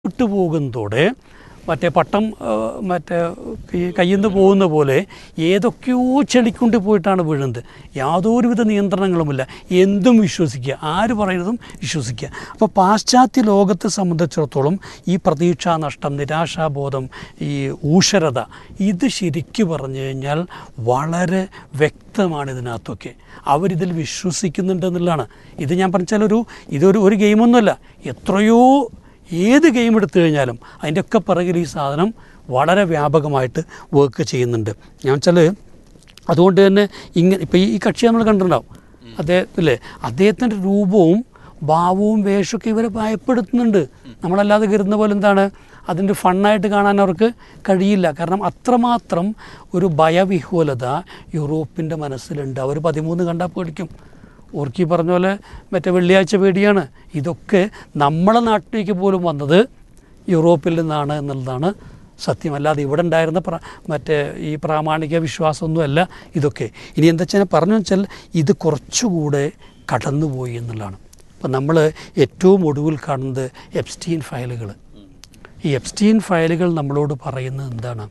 വിട്ടുപോകുന്നതോടെ മറ്റേ പട്ടം ആ, മറ്റേ ഈ കയ്യിൽ നിന്ന് പോകുന്ന പോലെ ഏതൊക്കെയോ ചെളിക്കൊണ്ട് പോയിട്ടാണ് വീഴുന്നത് യാതൊരുവിധ നിയന്ത്രണങ്ങളുമില്ല എന്തും വിശ്വസിക്കുക ആര് പറയുന്നതും വിശ്വസിക്കുക അപ്പോൾ പാശ്ചാത്യ ലോകത്തെ സംബന്ധിച്ചിടത്തോളം ഈ പ്രതീക്ഷാ നഷ്ടം നിരാശാബോധം ഈ ഊഷരത ഇത് ശരിക്കു പറഞ്ഞു കഴിഞ്ഞാൽ വളരെ വ്യക്തമാണ് ഇതിനകത്തൊക്കെ അവരിതിൽ വിശ്വസിക്കുന്നുണ്ട് എന്നുള്ളതാണ് ഇത് ഞാൻ പറഞ്ഞാൽ ഒരു ഇതൊരു ഒരു ഗെയിമൊന്നുമല്ല എത്രയോ ഏത് ഗെയിം എടുത്തു കഴിഞ്ഞാലും അതിൻ്റെ ഒക്കെ പിറകിൽ ഈ സാധനം വളരെ വ്യാപകമായിട്ട് വർക്ക് ചെയ്യുന്നുണ്ട് ഞാൻ വെച്ചാൽ അതുകൊണ്ട് തന്നെ ഇങ്ങനെ ഇപ്പോൾ ഈ കക്ഷി നമ്മൾ കണ്ടിട്ടുണ്ടാവും അദ്ദേഹത്തില്ലേ അദ്ദേഹത്തിൻ്റെ രൂപവും ഭാവവും വേഷമൊക്കെ ഇവരെ ഭയപ്പെടുത്തുന്നുണ്ട് നമ്മളല്ലാതെ കരുതുന്ന പോലെ എന്താണ് അതിൻ്റെ ഫണ്ണായിട്ട് കാണാൻ അവർക്ക് കഴിയില്ല കാരണം അത്രമാത്രം ഒരു ഭയവിഹ്വലത യൂറോപ്പിൻ്റെ മനസ്സിലുണ്ട് അവർ പതിമൂന്ന് കണ്ടാൽ പേടിക്കും ഓർക്കി പറഞ്ഞ പോലെ മറ്റേ വെള്ളിയാഴ്ച പേടിയാണ് ഇതൊക്കെ നമ്മളെ നാട്ടിലേക്ക് പോലും വന്നത് യൂറോപ്പിൽ നിന്നാണ് എന്നുള്ളതാണ് സത്യം അല്ലാതെ ഇവിടെ ഉണ്ടായിരുന്ന പ്ര മറ്റേ ഈ പ്രാമാണിക വിശ്വാസമൊന്നുമല്ല ഇതൊക്കെ ഇനി എന്താ വെച്ചാൽ പറഞ്ഞു വെച്ചാൽ ഇത് കുറച്ചുകൂടെ കടന്നുപോയി എന്നുള്ളതാണ് അപ്പം നമ്മൾ ഏറ്റവും ഒടുവിൽ കാണുന്നത് എപ്സ്റ്റീൻ ഫയലുകൾ ഈ എപ്സ്റ്റീൻ ഫയലുകൾ നമ്മളോട് പറയുന്നത് എന്താണ്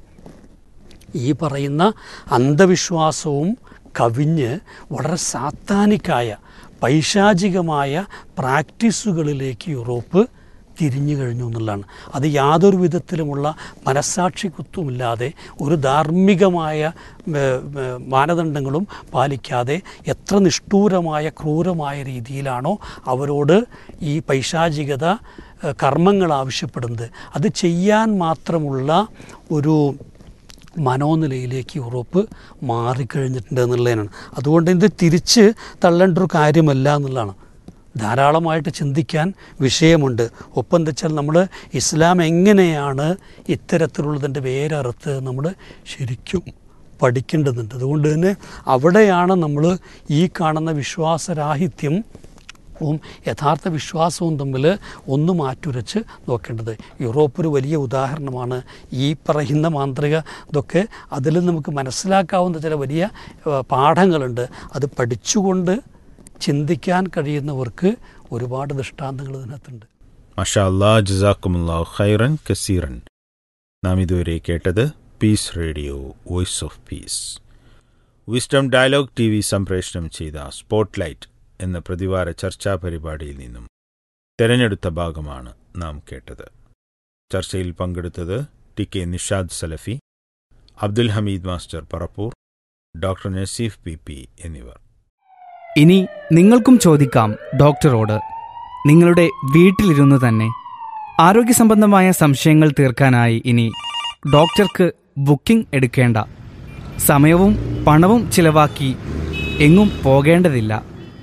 ഈ പറയുന്ന അന്ധവിശ്വാസവും കവിഞ്ഞ് വളരെ സാത്താനിക്കായ പൈശാചികമായ പ്രാക്ടീസുകളിലേക്ക് യൂറോപ്പ് തിരിഞ്ഞു കഴിഞ്ഞു എന്നുള്ളതാണ് അത് യാതൊരു വിധത്തിലുമുള്ള മനസ്സാക്ഷി കുത്തുമില്ലാതെ ഒരു ധാർമ്മികമായ ഏ, ഏ, മാനദണ്ഡങ്ങളും പാലിക്കാതെ എത്ര നിഷ്ഠൂരമായ ക്രൂരമായ രീതിയിലാണോ അവരോട് ഈ പൈശാചികത ഏ, കർമ്മങ്ങൾ ആവശ്യപ്പെടുന്നത് അത് ചെയ്യാൻ മാത്രമുള്ള ഒരു മനോനിലയിലേക്ക് യൂറോപ്പ് മാറിക്കഴിഞ്ഞിട്ടുണ്ട് എന്നുള്ളതിനാണ് അതുകൊണ്ട് ഇത് തിരിച്ച് തള്ളേണ്ട ഒരു കാര്യമല്ല എന്നുള്ളതാണ് ധാരാളമായിട്ട് ചിന്തിക്കാൻ വിഷയമുണ്ട് ഒപ്പം എന്താ വെച്ചാൽ നമ്മൾ ഇസ്ലാം എങ്ങനെയാണ് ഇത്തരത്തിലുള്ളതിൻ്റെ വേരറുത്ത് നമ്മൾ ശരിക്കും പഠിക്കേണ്ടതുണ്ട് അതുകൊണ്ട് തന്നെ അവിടെയാണ് നമ്മൾ ഈ കാണുന്ന വിശ്വാസരാഹിത്യം വും യഥാർത്ഥ വിശ്വാസവും തമ്മിൽ ഒന്ന് മാറ്റുരച്ച് നോക്കേണ്ടത് യൂറോപ്പ് ഒരു വലിയ ഉദാഹരണമാണ് ഈ പറയുന്ന മാന്ത്രിക ഇതൊക്കെ അതിൽ നമുക്ക് മനസ്സിലാക്കാവുന്ന ചില വലിയ ഏഹ്, പാഠങ്ങളുണ്ട് അത് പഠിച്ചുകൊണ്ട് ചിന്തിക്കാൻ കഴിയുന്നവർക്ക് ഒരുപാട് ദൃഷ്ടാന്തങ്ങൾ ഇതിനകത്തുണ്ട് മഷാ അല്ലാ ജസാക്കുമുല്ലാ ഖൈറൻ കസീറൻ നാം ഇതുവരെ കേട്ടത് peace radio voice of peace wisdom dialogue T V സംപ്രേഷണം ചെയ്ത സ്പോട്ട്ലൈറ്റ് എന്ന പ്രതിവാര ചർച്ചാ പരിപാടിയിൽ നിന്നും തെരഞ്ഞെടുത്ത ഭാഗമാണ് നാം കേട്ടത് ചർച്ചയിൽ പങ്കെടുത്തത് T K Nishad Salafi Abdul Hameed master Parappur doctor Naseef P P എന്നിവർ ഇനി നിങ്ങൾക്കും ചോദിക്കാം ഡോക്ടറോട് നിങ്ങളുടെ വീട്ടിലിരുന്ന് തന്നെ ആരോഗ്യ സംബന്ധമായ സംശയങ്ങൾ തീർക്കാനായി ഇനി ഡോക്ടർക്ക് ബുക്കിംഗ് എടുക്കേണ്ട സമയവും പണവും ചിലവാക്കി എങ്ങും പോകേണ്ടതില്ല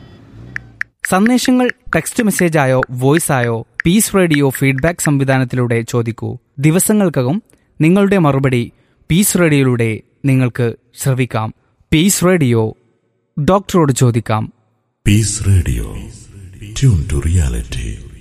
സന്ദേശങ്ങൾ ടെക്സ്റ്റ് മെസ്സേജായോ വോയിസായോ പീസ് റേഡിയോ ഫീഡ്ബാക്ക് സംവിധാനത്തിലൂടെ ചോദിക്കൂ ദിവസങ്ങൾക്കകം നിങ്ങളുടെ മറുപടി പീസ് റേഡിയോയിലൂടെ നിങ്ങൾക്ക് ശ്രവിക്കാം പീസ് റേഡിയോ ഡോക്ടറോട് ചോദിക്കാം Peace Radio. Tune to reality.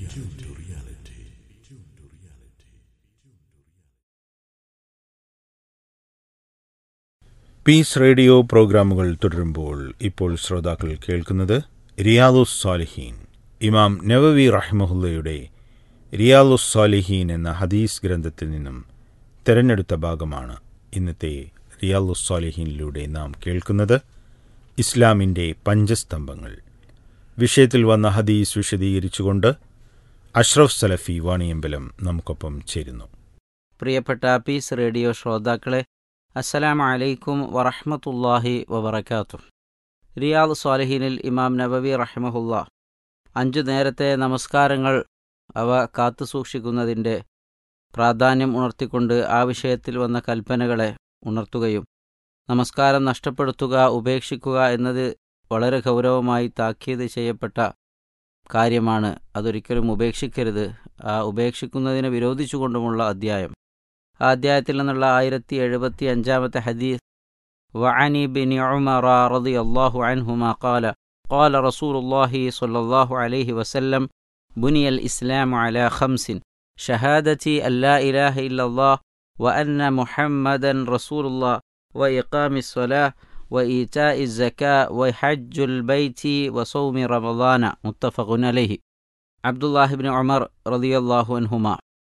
Peace radio പ്രോഗ്രാമുകൾ തുടരുമ്പോൾ ഇപ്പോൾ ശ്രോതാക്കൾ കേൾക്കുന്നത് റിയാലുസ് സാലിഹീൻ ഇമാം നവവി റഹ്മഹുല്ലയുടെ റിയാലുസ് സാലിഹീൻ എന്ന ഹദീസ് ഗ്രന്ഥത്തിൽ നിന്നും തെരഞ്ഞെടുത്ത ഭാഗമാണ് ഇന്നത്തെ റിയാലുസ് സാലിഹീനിലൂടെ നാം കേൾക്കുന്നത് ഇസ്ലാമിൻ്റെ പഞ്ചസ്തംഭങ്ങൾ വിഷയത്തിൽ വന്ന ഹദീസ് വിശദീകരിച്ചുകൊണ്ട് അഷ്റഫ് സലഫി വാണിയമ്പലം നമുക്കൊപ്പം ചേരുന്നു പ്രിയപ്പെട്ട പീസ് റേഡിയോ ശ്രോതാക്കളെ അസ്സലാമു അലൈക്കും വറഹ്മത്തുള്ളാഹി വബറകാതുഹു റിയാദ് സ്വാലിഹീനിൽ ഇമാം നബവി റഹ്മഹുല്ല അഞ്ചു നേരത്തെ നമസ്കാരങ്ങൾ അവ കാത്തുസൂക്ഷിക്കുന്നതിൻ്റെ പ്രാധാന്യം ഉണർത്തിക്കൊണ്ട് ആ വിഷയത്തിൽ വന്ന കൽപ്പനകളെ ഉണർത്തുകയും നമസ്കാരം നഷ്ടപ്പെടുത്തുക ഉപേക്ഷിക്കുക എന്നത് വളരെ ഗൗരവമായി താക്കീത് ചെയ്യപ്പെട്ട കാര്യമാണ് അതൊരിക്കലും ഉപേക്ഷിക്കരുത് ആ ഉപേക്ഷിക്കുന്നതിനെ വിരോധിച്ചുകൊണ്ടുമുള്ള അധ്യായം ആ അധ്യായത്തിൽ നിന്നുള്ള ആയിരത്തി എഴുപത്തി അഞ്ചാമത്തെ ഹദീസ് وعن بن عمر رضي الله عنهما قال قال رسول الله صلى الله عليه وسلم بني الإسلام على خمس شهادتي أن لا إله إلا الله وأن محمدا رسول الله وإقام الصلاة وإيتاء الزكاة وحج البيت وصوم رمضان متفق عليه عبد الله بن عمر رضي الله عنهما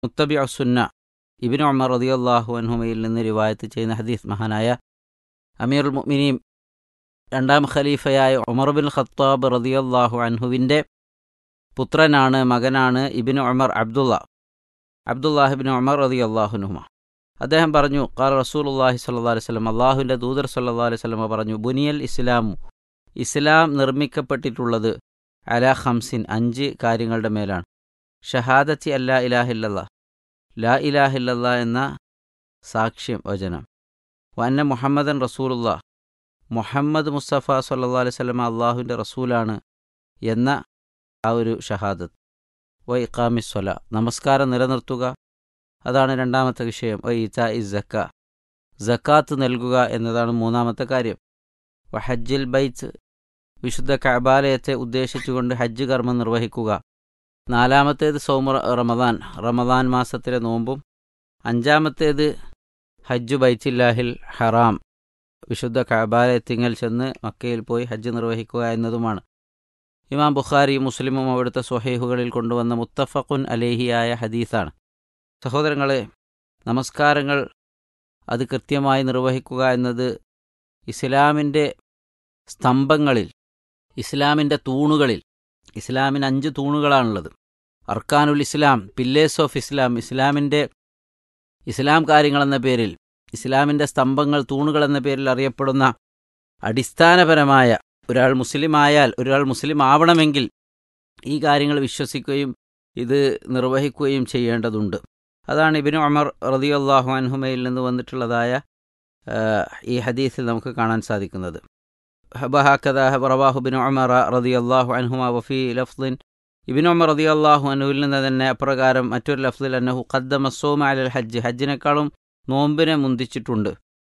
മുത്തബി അസുന്ന ഇബിൻ ഉമർ റതിയല്ലാഹു അൻഹുമയിൽ നിന്ന് റിവായത്ത് ചെയ്യുന്ന ഹദീസ് മഹാനായ അമീറുൽ മുഅ്മിനീൻ രണ്ടാം ഖലീഫയായ ഉമർ ബിൻ ഖത്താബ് റതിയല്ലാഹു അൻഹുവിൻ്റെ പുത്രനാണ് മകനാണ് ഇബിൻ ഉമർ അബ്ദുള്ള അബ്ദുല്ലാഹിബിൻ ഉമർ റതിയല്ലാഹുനുഹുമ അദ്ദേഹം പറഞ്ഞു കാർ റസൂലുല്ലാഹി സല്ലാ അലൈഹി സ്വലം അള്ളാഹുവിൻ്റെ ദൂതർ സല്ലാ അലൈഹി സ്വലമ പറഞ്ഞു ബുനിയൽ ഇസ്ലാമു ഇസ്ലാം നിർമ്മിക്കപ്പെട്ടിട്ടുള്ളത് അല ഹംസിൻ അഞ്ച് കാര്യങ്ങളുടെ മേലാണ് ഷഹാദത്തി അല്ലാ ഇലാഹില്ലല്ല ലാ ഇലാഹില്ലല്ല എന്ന സാക്ഷ്യം വചനം വന്ന മുഹമ്മദൻ റസൂലുള്ള മുഹമ്മദ് മുസ്തഫ സല്ലാ അലൈഹി സ്വലമ അള്ളാഹുവിൻ്റെ റസൂലാണ് എന്ന ആ ഒരു ഷഹാദത്ത് വ ഇഖാമിസ്വല നമസ്കാരം നിലനിർത്തുക അതാണ് രണ്ടാമത്തെ വിഷയം വ ഇത്ത ഇ ജക്ക ജക്കാത്ത് നൽകുക എന്നതാണ് മൂന്നാമത്തെ കാര്യം വ ഹജ്ജിൽ ബൈത്ത് വിശുദ്ധ കഅബാലയത്തെ ഉദ്ദേശിച്ചുകൊണ്ട് ഹജ്ജ് കർമ്മം നിർവഹിക്കുക നാലാമത്തേത് സൗമ റമദാൻ റമദാൻ മാസത്തിലെ നോമ്പും അഞ്ചാമത്തേത് ഹജ്ജു ബൈത്തില്ലാഹിൽ ഹറാം വിശുദ്ധ കഅബാലയത്തിങ്ങൽ ചെന്ന് മക്കയിൽ പോയി ഹജ്ജ് നിർവഹിക്കുക എന്നതുമാണ് ഇമാം ബുഖാരി മുസ്ലിമും അവിടുത്തെ സ്വഹേഹുകളിൽ കൊണ്ടുവന്ന മുത്തഫഖുൻ അലേഹിയായ ഹദീസാണ് സഹോദരങ്ങളെ നമസ്കാരങ്ങൾ അത് കൃത്യമായി നിർവഹിക്കുക എന്നത് ഇസ്ലാമിൻ്റെ സ്തംഭങ്ങളിൽ ഇസ്ലാമിൻ്റെ തൂണുകളിൽ ഇസ്ലാമിന് അഞ്ച് തൂണുകളാണുള്ളത് അർക്കാനുൽ ഇസ്ലാം പില്ലേഴ്സ് ഓഫ് ഇസ്ലാം ഇസ്ലാമിൻ്റെ ഇസ്ലാം കാര്യങ്ങളെന്ന പേരിൽ ഇസ്ലാമിൻ്റെ സ്തംഭങ്ങൾ തൂണുകൾ എന്ന പേരിൽ അറിയപ്പെടുന്ന അടിസ്ഥാനപരമായ ഒരാൾ മുസ്ലിം ആയാൽ ഒരാൾ മുസ്ലിം ആവണമെങ്കിൽ ഈ കാര്യങ്ങൾ വിശ്വസിക്കുകയും ഇത് നിർവഹിക്കുകയും ചെയ്യേണ്ടതുണ്ട് അതാണ് ഇബിനു അമർ റതിയല്ലാഹു അൻഹുമയിൽ നിന്ന് വന്നിട്ടുള്ളതായ ഈ ഹദീസിൽ നമുക്ക് കാണാൻ സാധിക്കുന്നത് റവാഹു ബിൻ ഉമർ റതി അള്ളാഹു അൻഹുമ വഫി ലഫ്ലിൻ ഇബിൻ ഉമർ റതി അള്ളാഹു അനുവിൽ നിന്ന് തന്നെ അപ്രകാരം മറ്റൊരു ലഫ്ലിൽ അന്നഹു ഖദ്ദമ സോമ അലൽ ഹജ്ജ് ഹജ്ജിനേക്കാളും നോമ്പിനെ മുന്തിച്ചിട്ടുണ്ട്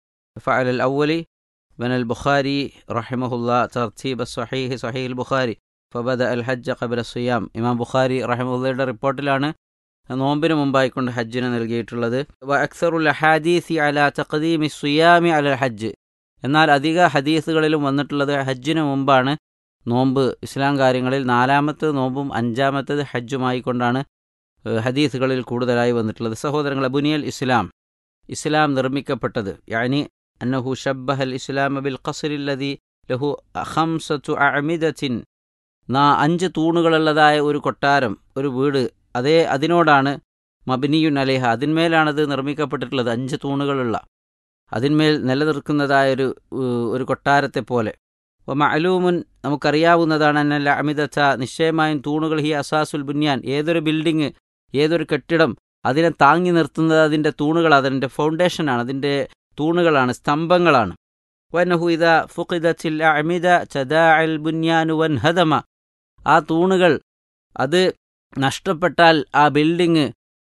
ഫഅലൽ അവലി ബനൽ ബുഖാരി റഹിമഹുല്ല തർത്തീബ് സഹീഹ് സഹീൽ ബുഖാരി ഫബദ അൽ ഹജ്ജ് ഖബല സുയാം ഇമാം ബുഖാരി റഹിമുല്ലയുടെ റിപ്പോർട്ടിലാണ് നോമ്പിന് മുമ്പായിക്കൊണ്ട് ഹജ്ജിന് നൽകിയിട്ടുള്ളത് വ അക്സറുൽ ഹദീസി അല തഖദീമി സുയാമി അലൽ ഹജ്ജ് എന്നാൽ അധിക ഹദീസുകളിലും വന്നിട്ടുള്ളത് ഹജ്ജിന് മുമ്പാണ് നോമ്പ് ഇസ്ലാം കാര്യങ്ങളിൽ നാലാമത്തേത് നോമ്പും അഞ്ചാമത്തേത് ഹജ്ജുമായിക്കൊണ്ടാണ് ഹദീസുകളിൽ കൂടുതലായി വന്നിട്ടുള്ളത് സഹോദരങ്ങൾ അബുനിയൽ ഇസ്ലാം ഇസ്ലാം നിർമ്മിക്കപ്പെട്ടത് യാനി അന്നഹു ഷബ്ബഹൽ ഇസ്ലാം ബിൽ ഖസറില്ലതി ലഹു അഹംസത്തു അമിദത്തിൻ നാ അഞ്ച് തൂണുകളുള്ളതായ ഒരു കൊട്ടാരം ഒരു വീട് അതേ അതിനോടാണ് മബിനിയുൻ അലേഹ അതിന്മേലാണത് നിർമ്മിക്കപ്പെട്ടിട്ടുള്ളത് അഞ്ച് തൂണുകളുള്ള അതിന്മേൽ നിലനിർക്കുന്നതായൊരു ഒരു കൊട്ടാരത്തെ പോലെ അപ്പോൾ മഅലൂമുൻ നമുക്കറിയാവുന്നതാണ് എന്നല്ല അമിതച്ച നിശ്ചയമായും തൂണുകൾ ഹി അസാസുൽ ബുന്യാൻ ഏതൊരു ബിൽഡിങ് ഏതൊരു കെട്ടിടം അതിനെ താങ്ങി നിർത്തുന്നത് അതിൻ്റെ തൂണുകൾ അതിൻ്റെ ഫൗണ്ടേഷനാണ് അതിൻ്റെ തൂണുകളാണ് സ്തംഭങ്ങളാണ് വനഹു ഇത ഫുഖിദത്തിൽ അമിത ചദാ അൽ ബുന്യാനു വൻ ഹദമ ആ തൂണുകൾ അത് നഷ്ടപ്പെട്ടാൽ ആ ബിൽഡിങ്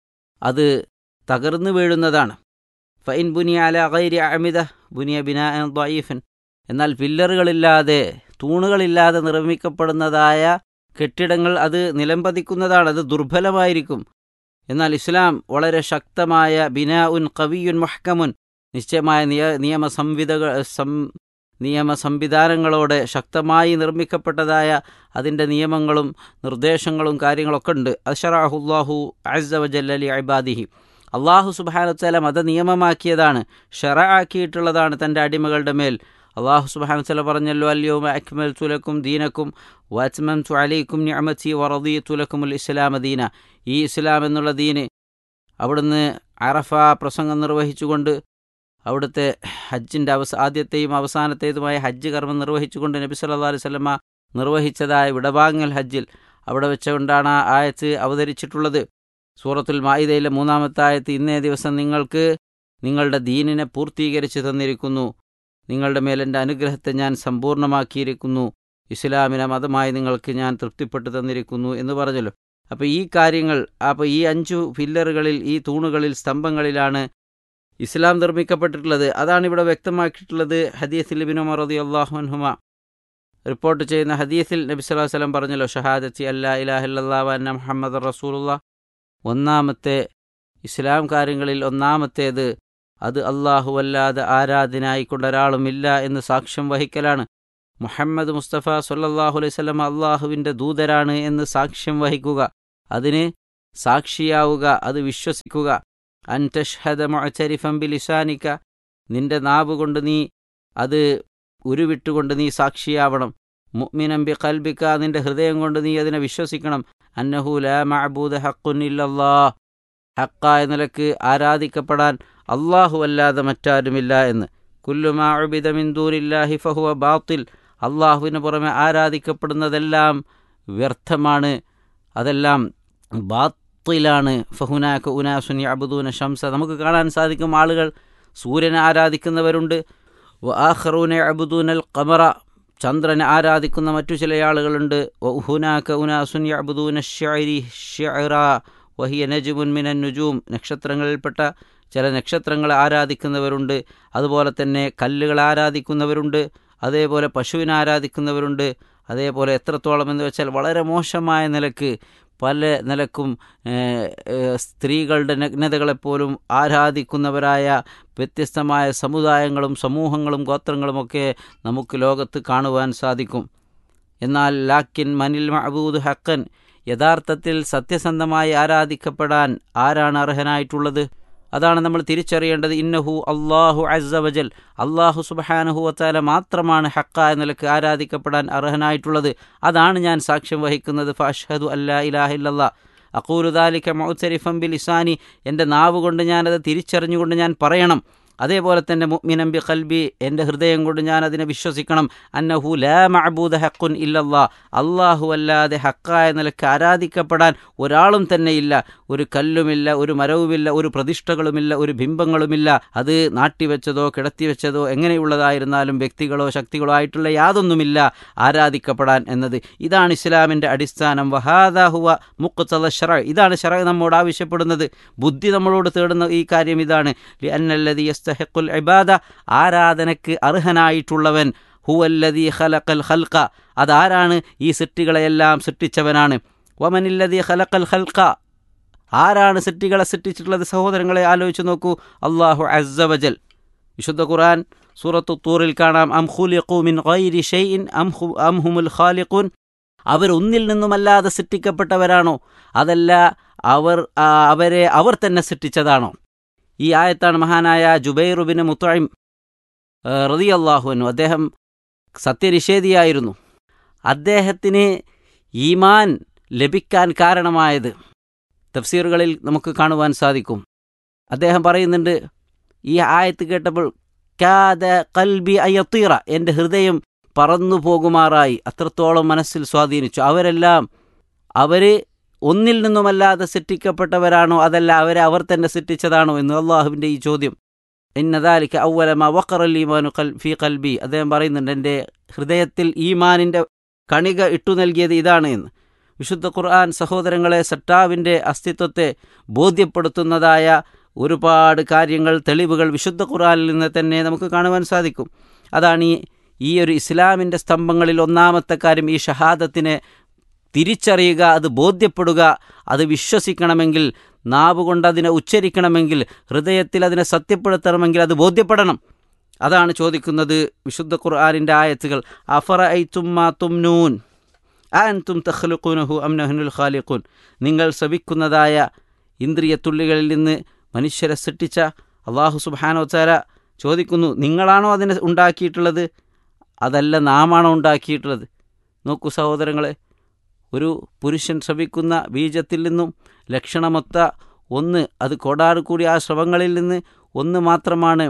അത് തകർന്നു വീഴുന്നതാണ് ഫൈൻ ബുനിയ അല ഗൈരി അമിത ബുനിയ ബിനാ ദീഫൻ എന്നാൽ പില്ലറുകളില്ലാതെ തൂണുകളില്ലാതെ നിർമ്മിക്കപ്പെടുന്നതായ കെട്ടിടങ്ങൾ അത് നിലംപതിക്കുന്നതാണ് അത് ദുർബലമായിരിക്കും എന്നാൽ ഇസ്ലാം വളരെ ശക്തമായ ബിനാ ഉൻ കവിയുൻ മഹ്കമുൻ നിശ്ചയമായ നിയ നിയമ സംവിധകൾ സം നിയമ സംവിധാനങ്ങളോടെ ശക്തമായി നിർമ്മിക്കപ്പെട്ടതായ അതിൻ്റെ നിയമങ്ങളും നിർദ്ദേശങ്ങളും കാര്യങ്ങളൊക്കെ ഉണ്ട് അഷറാഹുല്ലാഹു അസവജല്ലി അബാദിഹി അള്ളാഹു സുബാനുത്തല മത നിയമമാക്കിയതാണ് ഷെറ ആക്കിയിട്ടുള്ളതാണ് തൻ്റെ അടിമകളുടെ മേൽ അള്ളാഹു സുബാനുത്തല പറഞ്ഞല്ലോ അല്ലയോമ അക്മൽ തുലക്കും ദീനക്കും വാച്മം തു അലൈക്കും ഞമത്തി വറദി തുലക്കുമുൽ ഇസ്ലാമ ദീന ഈ ഇസ്ലാം എന്നുള്ള ദീന് അവിടുന്ന് അറഫ പ്രസംഗം നിർവഹിച്ചുകൊണ്ട് അവിടുത്തെ ഹജ്ജിൻ്റെ അവസ ആദ്യത്തെയും അവസാനത്തേതുമായ ഹജ്ജ് കർമ്മം നിർവഹിച്ചുകൊണ്ട് നബി സല്ലാ അലൈഹി സ്വലമ നിർവഹിച്ചതായ വിടവാങ്ങൽ ഹജ്ജിൽ അവിടെ വെച്ചുകൊണ്ടാണ് ആ ആയത്ത് അവതരിച്ചിട്ടുള്ളത് സൂറത്തുൽ മായിദയിലെ മൂന്നാമത്തെ ആയത്ത് ഇന്നേ ദിവസം നിങ്ങൾക്ക് നിങ്ങളുടെ ദീനിനെ പൂർത്തീകരിച്ച് തന്നിരിക്കുന്നു നിങ്ങളുടെ മേലെൻ്റെ അനുഗ്രഹത്തെ ഞാൻ സമ്പൂർണ്ണമാക്കിയിരിക്കുന്നു ഇസ്ലാമിനെ മതമായി നിങ്ങൾക്ക് ഞാൻ തൃപ്തിപ്പെട്ടു തന്നിരിക്കുന്നു എന്ന് പറഞ്ഞല്ലോ അപ്പോൾ ഈ കാര്യങ്ങൾ അപ്പോൾ ഈ അഞ്ചു ഫില്ലറുകളിൽ ഈ തൂണുകളിൽ സ്തംഭങ്ങളിലാണ് ഇസ്ലാം നിർമ്മിക്കപ്പെട്ടിട്ടുള്ളത് അതാണ് ഇവിടെ വ്യക്തമാക്കിയിട്ടുള്ളത് ഹദീസിൽ ബിൻ ഉമർ റതി അള്ളാഹുൻഹുമ റിപ്പോർട്ട് ചെയ്യുന്ന ഹദീസിൽ നബി സ്വലാഹു വസ്ലം പറഞ്ഞല്ലോ ഷഹാദത്തി അല്ലാ ഇലാഹില്ലാ അന്ന മുഹമ്മദ് റസൂലുള്ള ഒന്നാമത്തെ ഇസ്ലാം കാര്യങ്ങളിൽ ഒന്നാമത്തേത് അത് അല്ലാഹുവല്ലാതെ ആരാധനായിക്കൊണ്ട് ഒരാളുമില്ല എന്ന് സാക്ഷ്യം വഹിക്കലാണ് മുഹമ്മദ് മുസ്തഫ സൊല്ലാഹു അലൈഹി സ്വലം അള്ളാഹുവിൻ്റെ ദൂതരാണ് എന്ന് സാക്ഷ്യം വഹിക്കുക അതിന് സാക്ഷിയാവുക അത് വിശ്വസിക്കുക അൻ തഷ്ഹദ മുഅ്തരിഫൻ ബിലിസാനിക നിന്റെ നാവ് കൊണ്ട് നീ അത് ഉരുവിട്ടുകൊണ്ട് നീ സാക്ഷിയാവണം മുഅ്മിനം ബി കൽബിക നിന്റെ ഹൃദയം കൊണ്ട് നീ അതിനെ വിശ്വസിക്കണം അന്നഹു ലാ മഅബൂദ ഹഖുൻ ഇല്ലല്ലാ ഹക്കായ നിലക്ക് ആരാധിക്കപ്പെടാൻ അള്ളാഹു അല്ലാതെ മറ്റാരുമില്ല എന്ന് കുല്ലുമാ ഉബിദ മിൻ ദൂനില്ലാഹി ഫഹുവ ബാത്തിൽ അള്ളാഹുവിന് പുറമെ ആരാധിക്കപ്പെടുന്നതെല്ലാം വ്യർത്ഥമാണ് അതെല്ലാം ബാത്തിലാണ് ഫഹുനാക്ക് ഉനാസുനി അബുദൂന ഷംസ നമുക്ക് കാണാൻ സാധിക്കും ആളുകൾ സൂര്യനെ ആരാധിക്കുന്നവരുണ്ട് ആഹ്റൂനെ അബുദൂനൽ ഖമറ ചന്ദ്രനെ ആരാധിക്കുന്ന മറ്റു ചില ആളുകളുണ്ട് ഹുനാക്ക ഉനാസുൻ അബുദൂന ഷരി ഷെറ വഹിയ നജുമുൻ മിനൻ നുജൂം നക്ഷത്രങ്ങളിൽപ്പെട്ട ചില നക്ഷത്രങ്ങളെ ആരാധിക്കുന്നവരുണ്ട് അതുപോലെ തന്നെ കല്ലുകൾ ആരാധിക്കുന്നവരുണ്ട് അതേപോലെ പശുവിനെ ആരാധിക്കുന്നവരുണ്ട് അതേപോലെ എത്രത്തോളം എന്ന് വെച്ചാൽ വളരെ മോശമായ നിലക്ക് പല നിലക്കും സ്ത്രീകളുടെ നഗ്നതകളെപ്പോലും ആരാധിക്കുന്നവരായ വ്യത്യസ്തമായ സമുദായങ്ങളും സമൂഹങ്ങളും ഗോത്രങ്ങളുമൊക്കെ നമുക്ക് ലോകത്ത് കാണുവാൻ സാധിക്കും എന്നാൽ ലാക്കിൻ മനിൽ മഹബൂദ് ഹക്കൻ യഥാർത്ഥത്തിൽ സത്യസന്ധമായി ആരാധിക്കപ്പെടാൻ ആരാണ് അർഹനായിട്ടുള്ളത് അതാണ് നമ്മൾ തിരിച്ചറിയേണ്ടത് ഇന്നഹു അള്ളാഹു അസവജൽ അള്ളാഹു സുബഹാനഹു വത്താല മാത്രമാണ് ഹക്ക എന്ന നിലക്ക് ആരാധിക്കപ്പെടാൻ അർഹനായിട്ടുള്ളത് അതാണ് ഞാൻ സാക്ഷ്യം വഹിക്കുന്നത് ഫഅഷ്ഹദു അല്ലാ ഇലാഹില്ലല്ലാ അക്കൂലുദാലിക്ക മൗസരിഫം ബിൽ ഇസാനി എൻ്റെ നാവ് കൊണ്ട് ഞാനത് തിരിച്ചറിഞ്ഞുകൊണ്ട് ഞാൻ പറയണം അതേപോലെ തന്നെ മുഅ്മിനം ബി ഖൽബി എൻ്റെ ഹൃദയം കൊണ്ട് ഞാൻ അതിനെ വിശ്വസിക്കണം അന്നഹു ലാ മഅബൂദ ഹക്കുൻ ഇല്ലല്ലാ അള്ളാഹു അല്ലാതെ ഹക്കായ നിലക്ക് ആരാധിക്കപ്പെടാൻ ഒരാളും തന്നെയില്ല ഒരു കല്ലുമില്ല ഒരു മരവുമില്ല ഒരു പ്രതിഷ്ഠകളുമില്ല ഒരു ബിംബങ്ങളുമില്ല അത് നാട്ടിവെച്ചതോ കിടത്തിവെച്ചതോ എങ്ങനെയുള്ളതായിരുന്നാലും വ്യക്തികളോ ശക്തികളോ ആയിട്ടുള്ള യാതൊന്നുമില്ല ആരാധിക്കപ്പെടാൻ എന്നത് ഇതാണ് ഇസ്ലാമിൻ്റെ അടിസ്ഥാനം വഹാദാഹുവ മുഖത്തല ഷറ ഇതാണ് ഷറ നമ്മോട് ആവശ്യപ്പെടുന്നത് ബുദ്ധി നമ്മളോട് തേടുന്ന ഈ കാര്യം ഇതാണ് അന്നല്ലതി യസ്തഹിഖുൽ ഇബാദ ആരാധനയ്ക്ക് അർഹനായിട്ടുള്ളവൻ ഹുവല്ലതി ഖലഖൽ ഖൽഖ അതാരാണ് ഈ സൃഷ്ടികളെയെല്ലാം സൃഷ്ടിച്ചവനാണ് വമനില്ലതി ഖലഖൽ ഖൽഖ ആരാണ് സൃഷ്ടികളെ സൃഷ്ടിച്ചിട്ടുള്ളത് സഹോദരങ്ങളെ ആലോചിച്ച് നോക്കൂ അള്ളാഹു അസ്സവജൽ വിശുദ്ധ ഖുർആൻ സൂറത്തു തൂറിൽ കാണാം അം ഖുലിഖു മിൻ ഗൈരി ഷൈഇൻ അം ഹു അം ഹുമുൽ ഖാലിഖൂൻ അവർ ഒന്നിൽ നിന്നുമല്ലാതെ സൃഷ്ടിക്കപ്പെട്ടവരാണോ അതല്ല അവർ അവരെ അവർ തന്നെ സൃഷ്ടിച്ചതാണോ ഈ ആയത്താണ് മഹാനായ ജുബൈറുബിന് മുത്തഴിം റതി അള്ളാഹുവിനു അദ്ദേഹം സത്യനിഷേധിയായിരുന്നു അദ്ദേഹത്തിന് ഈമാൻ ലഭിക്കാൻ കാരണമായത് തഫ്സീറുകളിൽ നമുക്ക് കാണുവാൻ സാധിക്കും അദ്ദേഹം പറയുന്നുണ്ട് ഈ ആയത്ത് കേട്ടപ്പോൾ കാദ കൽബി അയ്യത്തീറ എൻ്റെ ഹൃദയം പറന്നു പോകുമാറായി അത്രത്തോളം മനസ്സിൽ സ്വാധീനിച്ചു അവരെല്ലാം അവർ ഒന്നിൽ നിന്നുമല്ലാതെ സൃഷ്ടിക്കപ്പെട്ടവരാണോ അതല്ല അവരെ അവർ തന്നെ സൃഷ്ടിച്ചതാണോ എന്ന് അള്ളാഹുവിൻ്റെ ഈ ചോദ്യം ഇന്നദാലിക്ക് ഔവലമ വക്കറൽ ഈമാനു കൽ ഫി കൽബി അദ്ദേഹം പറയുന്നുണ്ട് എൻ്റെ ഹൃദയത്തിൽ ഈമാനിൻ്റെ കണിക ഇട്ടു നൽകിയത് ഇതാണ് എന്ന് വിശുദ്ധ ഖുർആൻ സഹോദരങ്ങളെ സട്ടാവിൻ്റെ അസ്തിത്വത്തെ ബോധ്യപ്പെടുത്തുന്നതായ ഒരുപാട് കാര്യങ്ങൾ തെളിവുകൾ വിശുദ്ധ ഖുർആനിൽ നിന്ന് തന്നെ നമുക്ക് കാണുവാൻ സാധിക്കും അതാണ് ഈ ഈ ഒരു ഇസ്ലാമിൻ്റെ സ്തംഭങ്ങളിൽ ഒന്നാമത്തെ കാര്യം ഈ ഷഹാദത്തിനെ തിരിച്ചറിയുക അത് ബോധ്യപ്പെടുക അത് വിശ്വസിക്കണമെങ്കിൽ നാവ് കൊണ്ട് അതിനെ ഉച്ചരിക്കണമെങ്കിൽ ഹൃദയത്തിൽ അതിനെ സത്യപ്പെടുത്തണമെങ്കിൽ അത് ബോധ്യപ്പെടണം അതാണ് ചോദിക്കുന്നത് വിശുദ്ധ ഖുർആാനിൻ്റെ ആയത്തുകൾ അഫറ ഐ തുമ്മ തുംനൂൻ ആൻ തും തഖ്ലുഖൂനഹു അംനഹനുൽ ഖാലിഖൂൻ നിങ്ങൾ ശ്രവിക്കുന്നതായ ഇന്ദ്രിയ തുള്ളികളിൽ നിന്ന് മനുഷ്യരെ സൃഷ്ടിച്ച അള്ളാഹു സുബാനോ ചാര ചോദിക്കുന്നു നിങ്ങളാണോ അതിനെ ഉണ്ടാക്കിയിട്ടുള്ളത് അതല്ല നാമാണോ ഉണ്ടാക്കിയിട്ടുള്ളത് നോക്കൂ സഹോദരങ്ങളെ ഒരു പുരുഷൻ ശ്രവിക്കുന്ന ബീജത്തിൽ നിന്നും ലക്ഷണമൊത്ത ഒന്ന് അത് കോടാറ് കൂടി ആ സ്രവങ്ങളിൽ നിന്ന് ഒന്ന് മാത്രമാണ്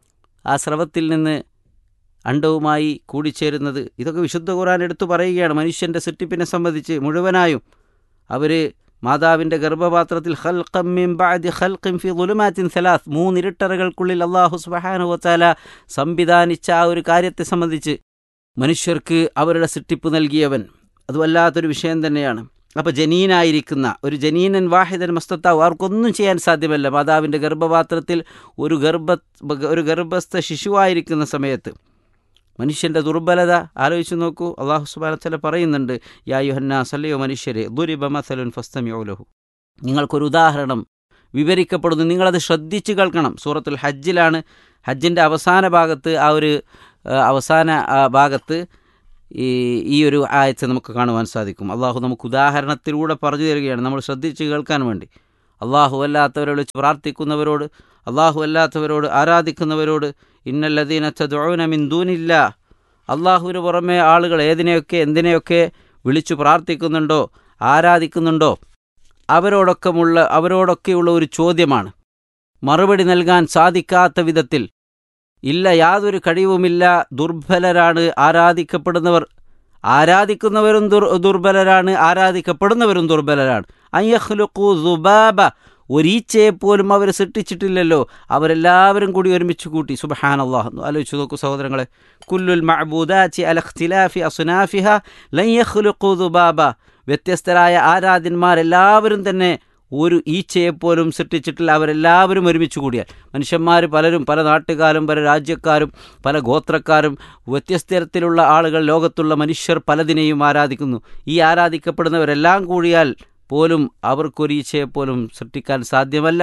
ആ സ്രവത്തിൽ നിന്ന് അണ്ടവുമായി കൂടിച്ചേരുന്നത് ഇതൊക്കെ വിശുദ്ധ ഖുർആൻ എടുത്തു പറയുകയാണ് മനുഷ്യൻ്റെ സൃഷ്ടിപ്പിനെ സംബന്ധിച്ച് മുഴുവനായും അവർ മാതാവിൻ്റെ ഗർഭപാത്രത്തിൽ ഹൽഖമ്മിം ബാദി ഹൽഖിം ഫി ദുലുമാത്തിൻ സലാസ് മൂന്നിരുട്ടറകൾക്കുള്ളിൽ അള്ളാഹു സുബഹാനുവത്താല സംവിധാനിച്ച ആ ഒരു കാര്യത്തെ സംബന്ധിച്ച് മനുഷ്യർക്ക് അവരുടെ സൃഷ്ടിപ്പ് നൽകിയവൻ അത് വല്ലാത്തൊരു വിഷയം തന്നെയാണ് അപ്പോൾ ജനീനായിരിക്കുന്ന ഒരു ജനീനൻ വാഹിദൻ മസ്തത്താവ് അവർക്കൊന്നും ചെയ്യാൻ സാധ്യമല്ല മാതാവിൻ്റെ ഗർഭപാത്രത്തിൽ ഒരു ഗർഭ ഒരു ഗർഭസ്ഥ ശിശുവായിരിക്കുന്ന സമയത്ത് മനുഷ്യൻ്റെ ദുർബലത ആലോചിച്ച് നോക്കൂ അള്ളാഹു സുബാനത്തല പറയുന്നുണ്ട് യാ യുഹന്ന സല്ലയോ മനുഷ്യരെ ദുരിബ മസലുൻ ഫസ്തമിയോലഹു നിങ്ങൾക്കൊരു ഉദാഹരണം വിവരിക്കപ്പെടുന്നു നിങ്ങളത് ശ്രദ്ധിച്ച് കേൾക്കണം സൂറത്തുൽ ഹജ്ജിലാണ് ഹജ്ജിൻ്റെ അവസാന ഭാഗത്ത് ആ ഒരു അവസാന ഭാഗത്ത് ഈ ഈ ഒരു ആയത്ത് നമുക്ക് കാണുവാൻ സാധിക്കും അള്ളാഹു നമുക്ക് ഉദാഹരണത്തിലൂടെ പറഞ്ഞു തരികയാണ് നമ്മൾ ശ്രദ്ധിച്ച് കേൾക്കാൻ വേണ്ടി അള്ളാഹു അല്ലാത്തവരോട് പ്രാർത്ഥിക്കുന്നവരോട് അള്ളാഹു അല്ലാത്തവരോട് ആരാധിക്കുന്നവരോട് ഇന്നല്ലദീന തദ്ഊന മിൻ ദൂനില്ല അള്ളാഹുവിന് പുറമെ ആളുകൾ ഏതിനെയൊക്കെ എന്തിനെയൊക്കെ വിളിച്ചു പ്രാർത്ഥിക്കുന്നുണ്ടോ ആരാധിക്കുന്നുണ്ടോ അവരോടൊക്കെമുള്ള അവരോടൊക്കെയുള്ള ഒരു ചോദ്യമാണ് മറുപടി നൽകാൻ സാധിക്കാത്ത വിധത്തിൽ ഇല്ല യാതൊരു കഴിവുമില്ല ദുർബലരാണ് ആരാധിക്കപ്പെടുന്നവർ ആരാധിക്കുന്നവരും ദുർ ദുർബലരാണ് ആരാധിക്കപ്പെടുന്നവരും ദുർബലരാണ് അയ്യഹ്ലുഖു സുബാബ ഒരീച്ചയെ പോലും അവർ സൃഷ്ടിച്ചിട്ടില്ലല്ലോ അവരെല്ലാവരും കൂടി ഒരുമിച്ച് കൂട്ടി സുബഹാൻ അള്ളാഹ് ആലോചിച്ച് നോക്കൂ സഹോദരങ്ങളെ കുല്ലുൽ മഅബൂദാച്ചി അലഖ്തിലാഫി അസുനാഫിഹ ലയ്യഹ്ലുഖു സുബാബ വ്യത്യസ്തരായ ആരാധ്യന്മാരെല്ലാവരും തന്നെ ഒരു ഈച്ചയെപ്പോലും സൃഷ്ടിച്ചിട്ടില്ല അവരെല്ലാവരും ഒരുമിച്ച് കൂടിയാൽ മനുഷ്യന്മാർ പലരും പല നാട്ടുകാരും പല രാജ്യക്കാരും പല ഗോത്രക്കാരും വ്യത്യസ്തരത്തിലുള്ള ആളുകൾ ലോകത്തുള്ള മനുഷ്യർ പലതിനെയും ആരാധിക്കുന്നു ഈ ആരാധിക്കപ്പെടുന്നവരെല്ലാം കൂടിയാൽ പോലും അവർക്കൊരു ഈച്ചയെപ്പോലും സൃഷ്ടിക്കാൻ സാധ്യമല്ല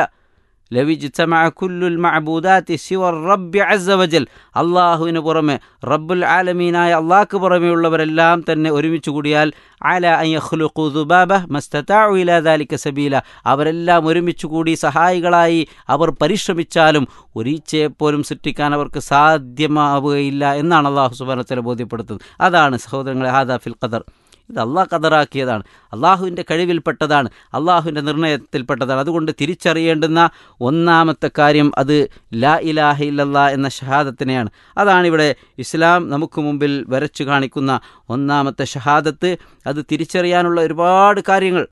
ലവിജിത്തമാക്കുല്ലുൽ മഅബൂദാത്തി സിവർ റബ്ബി അസവജൽ അള്ളാഹുവിന് പുറമെ റബ്ബുൽ ആലമീനായ അള്ളാഹ്ക്ക് പുറമെയുള്ളവരെല്ലാം തന്നെ ഒരുമിച്ച് കൂടിയാൽ അല അയ്യഖ്ലുഖു ദുബാബ മസ്തതാഉ ഇലാ ദാലിക സബീല അവരെല്ലാം ഒരുമിച്ച് കൂടി സഹായികളായി അവർ പരിശ്രമിച്ചാലും ഒരീച്ചയെപ്പോലും സൃഷ്ടിക്കാൻ അവർക്ക് സാധ്യമാവുകയില്ല എന്നാണ് അള്ളാഹു സുബാനത്തല ബോധ്യപ്പെടുത്തുന്നത് അതാണ് സഹോദരങ്ങളെ ഹാദാ ഫിൽ ഖദർ ഇത് അള്ളാഹ് കതറാക്കിയതാണ് അള്ളാഹുവിൻ്റെ കഴിവിൽപ്പെട്ടതാണ് അള്ളാഹുവിൻ്റെ നിർണയത്തിൽപ്പെട്ടതാണ് അതുകൊണ്ട് തിരിച്ചറിയേണ്ടുന്ന ഒന്നാമത്തെ കാര്യം അത് ലാ ഇലാഹ ഇല്ലല്ലാ എന്ന ഷഹാദത്തിനെയാണ് അതാണിവിടെ ഇസ്ലാം നമുക്ക് മുമ്പിൽ വരച്ചു കാണിക്കുന്ന ഒന്നാമത്തെ ഷഹാദത്ത് അത് തിരിച്ചറിയാനുള്ള ഒരുപാട് കാര്യങ്ങൾ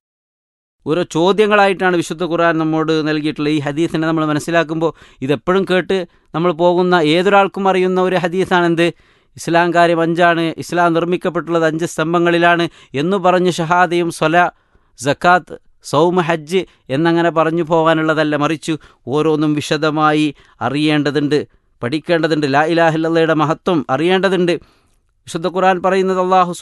ഓരോ ചോദ്യങ്ങളായിട്ടാണ് വിശുദ്ധ ഖുർആൻ നമ്മോട് നൽകിയിട്ടുള്ള ഈ ഹദീസിനെ നമ്മൾ മനസ്സിലാക്കുമ്പോൾ ഇതെപ്പോഴും കേട്ട് നമ്മൾ പോകുന്ന ഏതൊരാൾക്കും അറിയുന്ന ഒരു ഹദീസാണെന്ത് ഇസ്ലാം കാര്യം അഞ്ചാണ് ഇസ്ലാം നിർമ്മിക്കപ്പെട്ടുള്ളത് അഞ്ച് സ്തംഭങ്ങളിലാണ് എന്നു പറഞ്ഞ് ഷഹാദയും സ്വല ജക്കാത്ത് സൗമ ഹജ്ജ് എന്നങ്ങനെ പറഞ്ഞു പോകാനുള്ളതല്ല മറിച്ച് ഓരോന്നും വിശദമായി അറിയേണ്ടതുണ്ട് പഠിക്കേണ്ടതുണ്ട് ലാ ഇലാഹില്ലയുടെ മഹത്വം അറിയേണ്ടതുണ്ട് വിശുദ്ധ ഖുർആൻ പറയുന്നത് അള്ളാഹു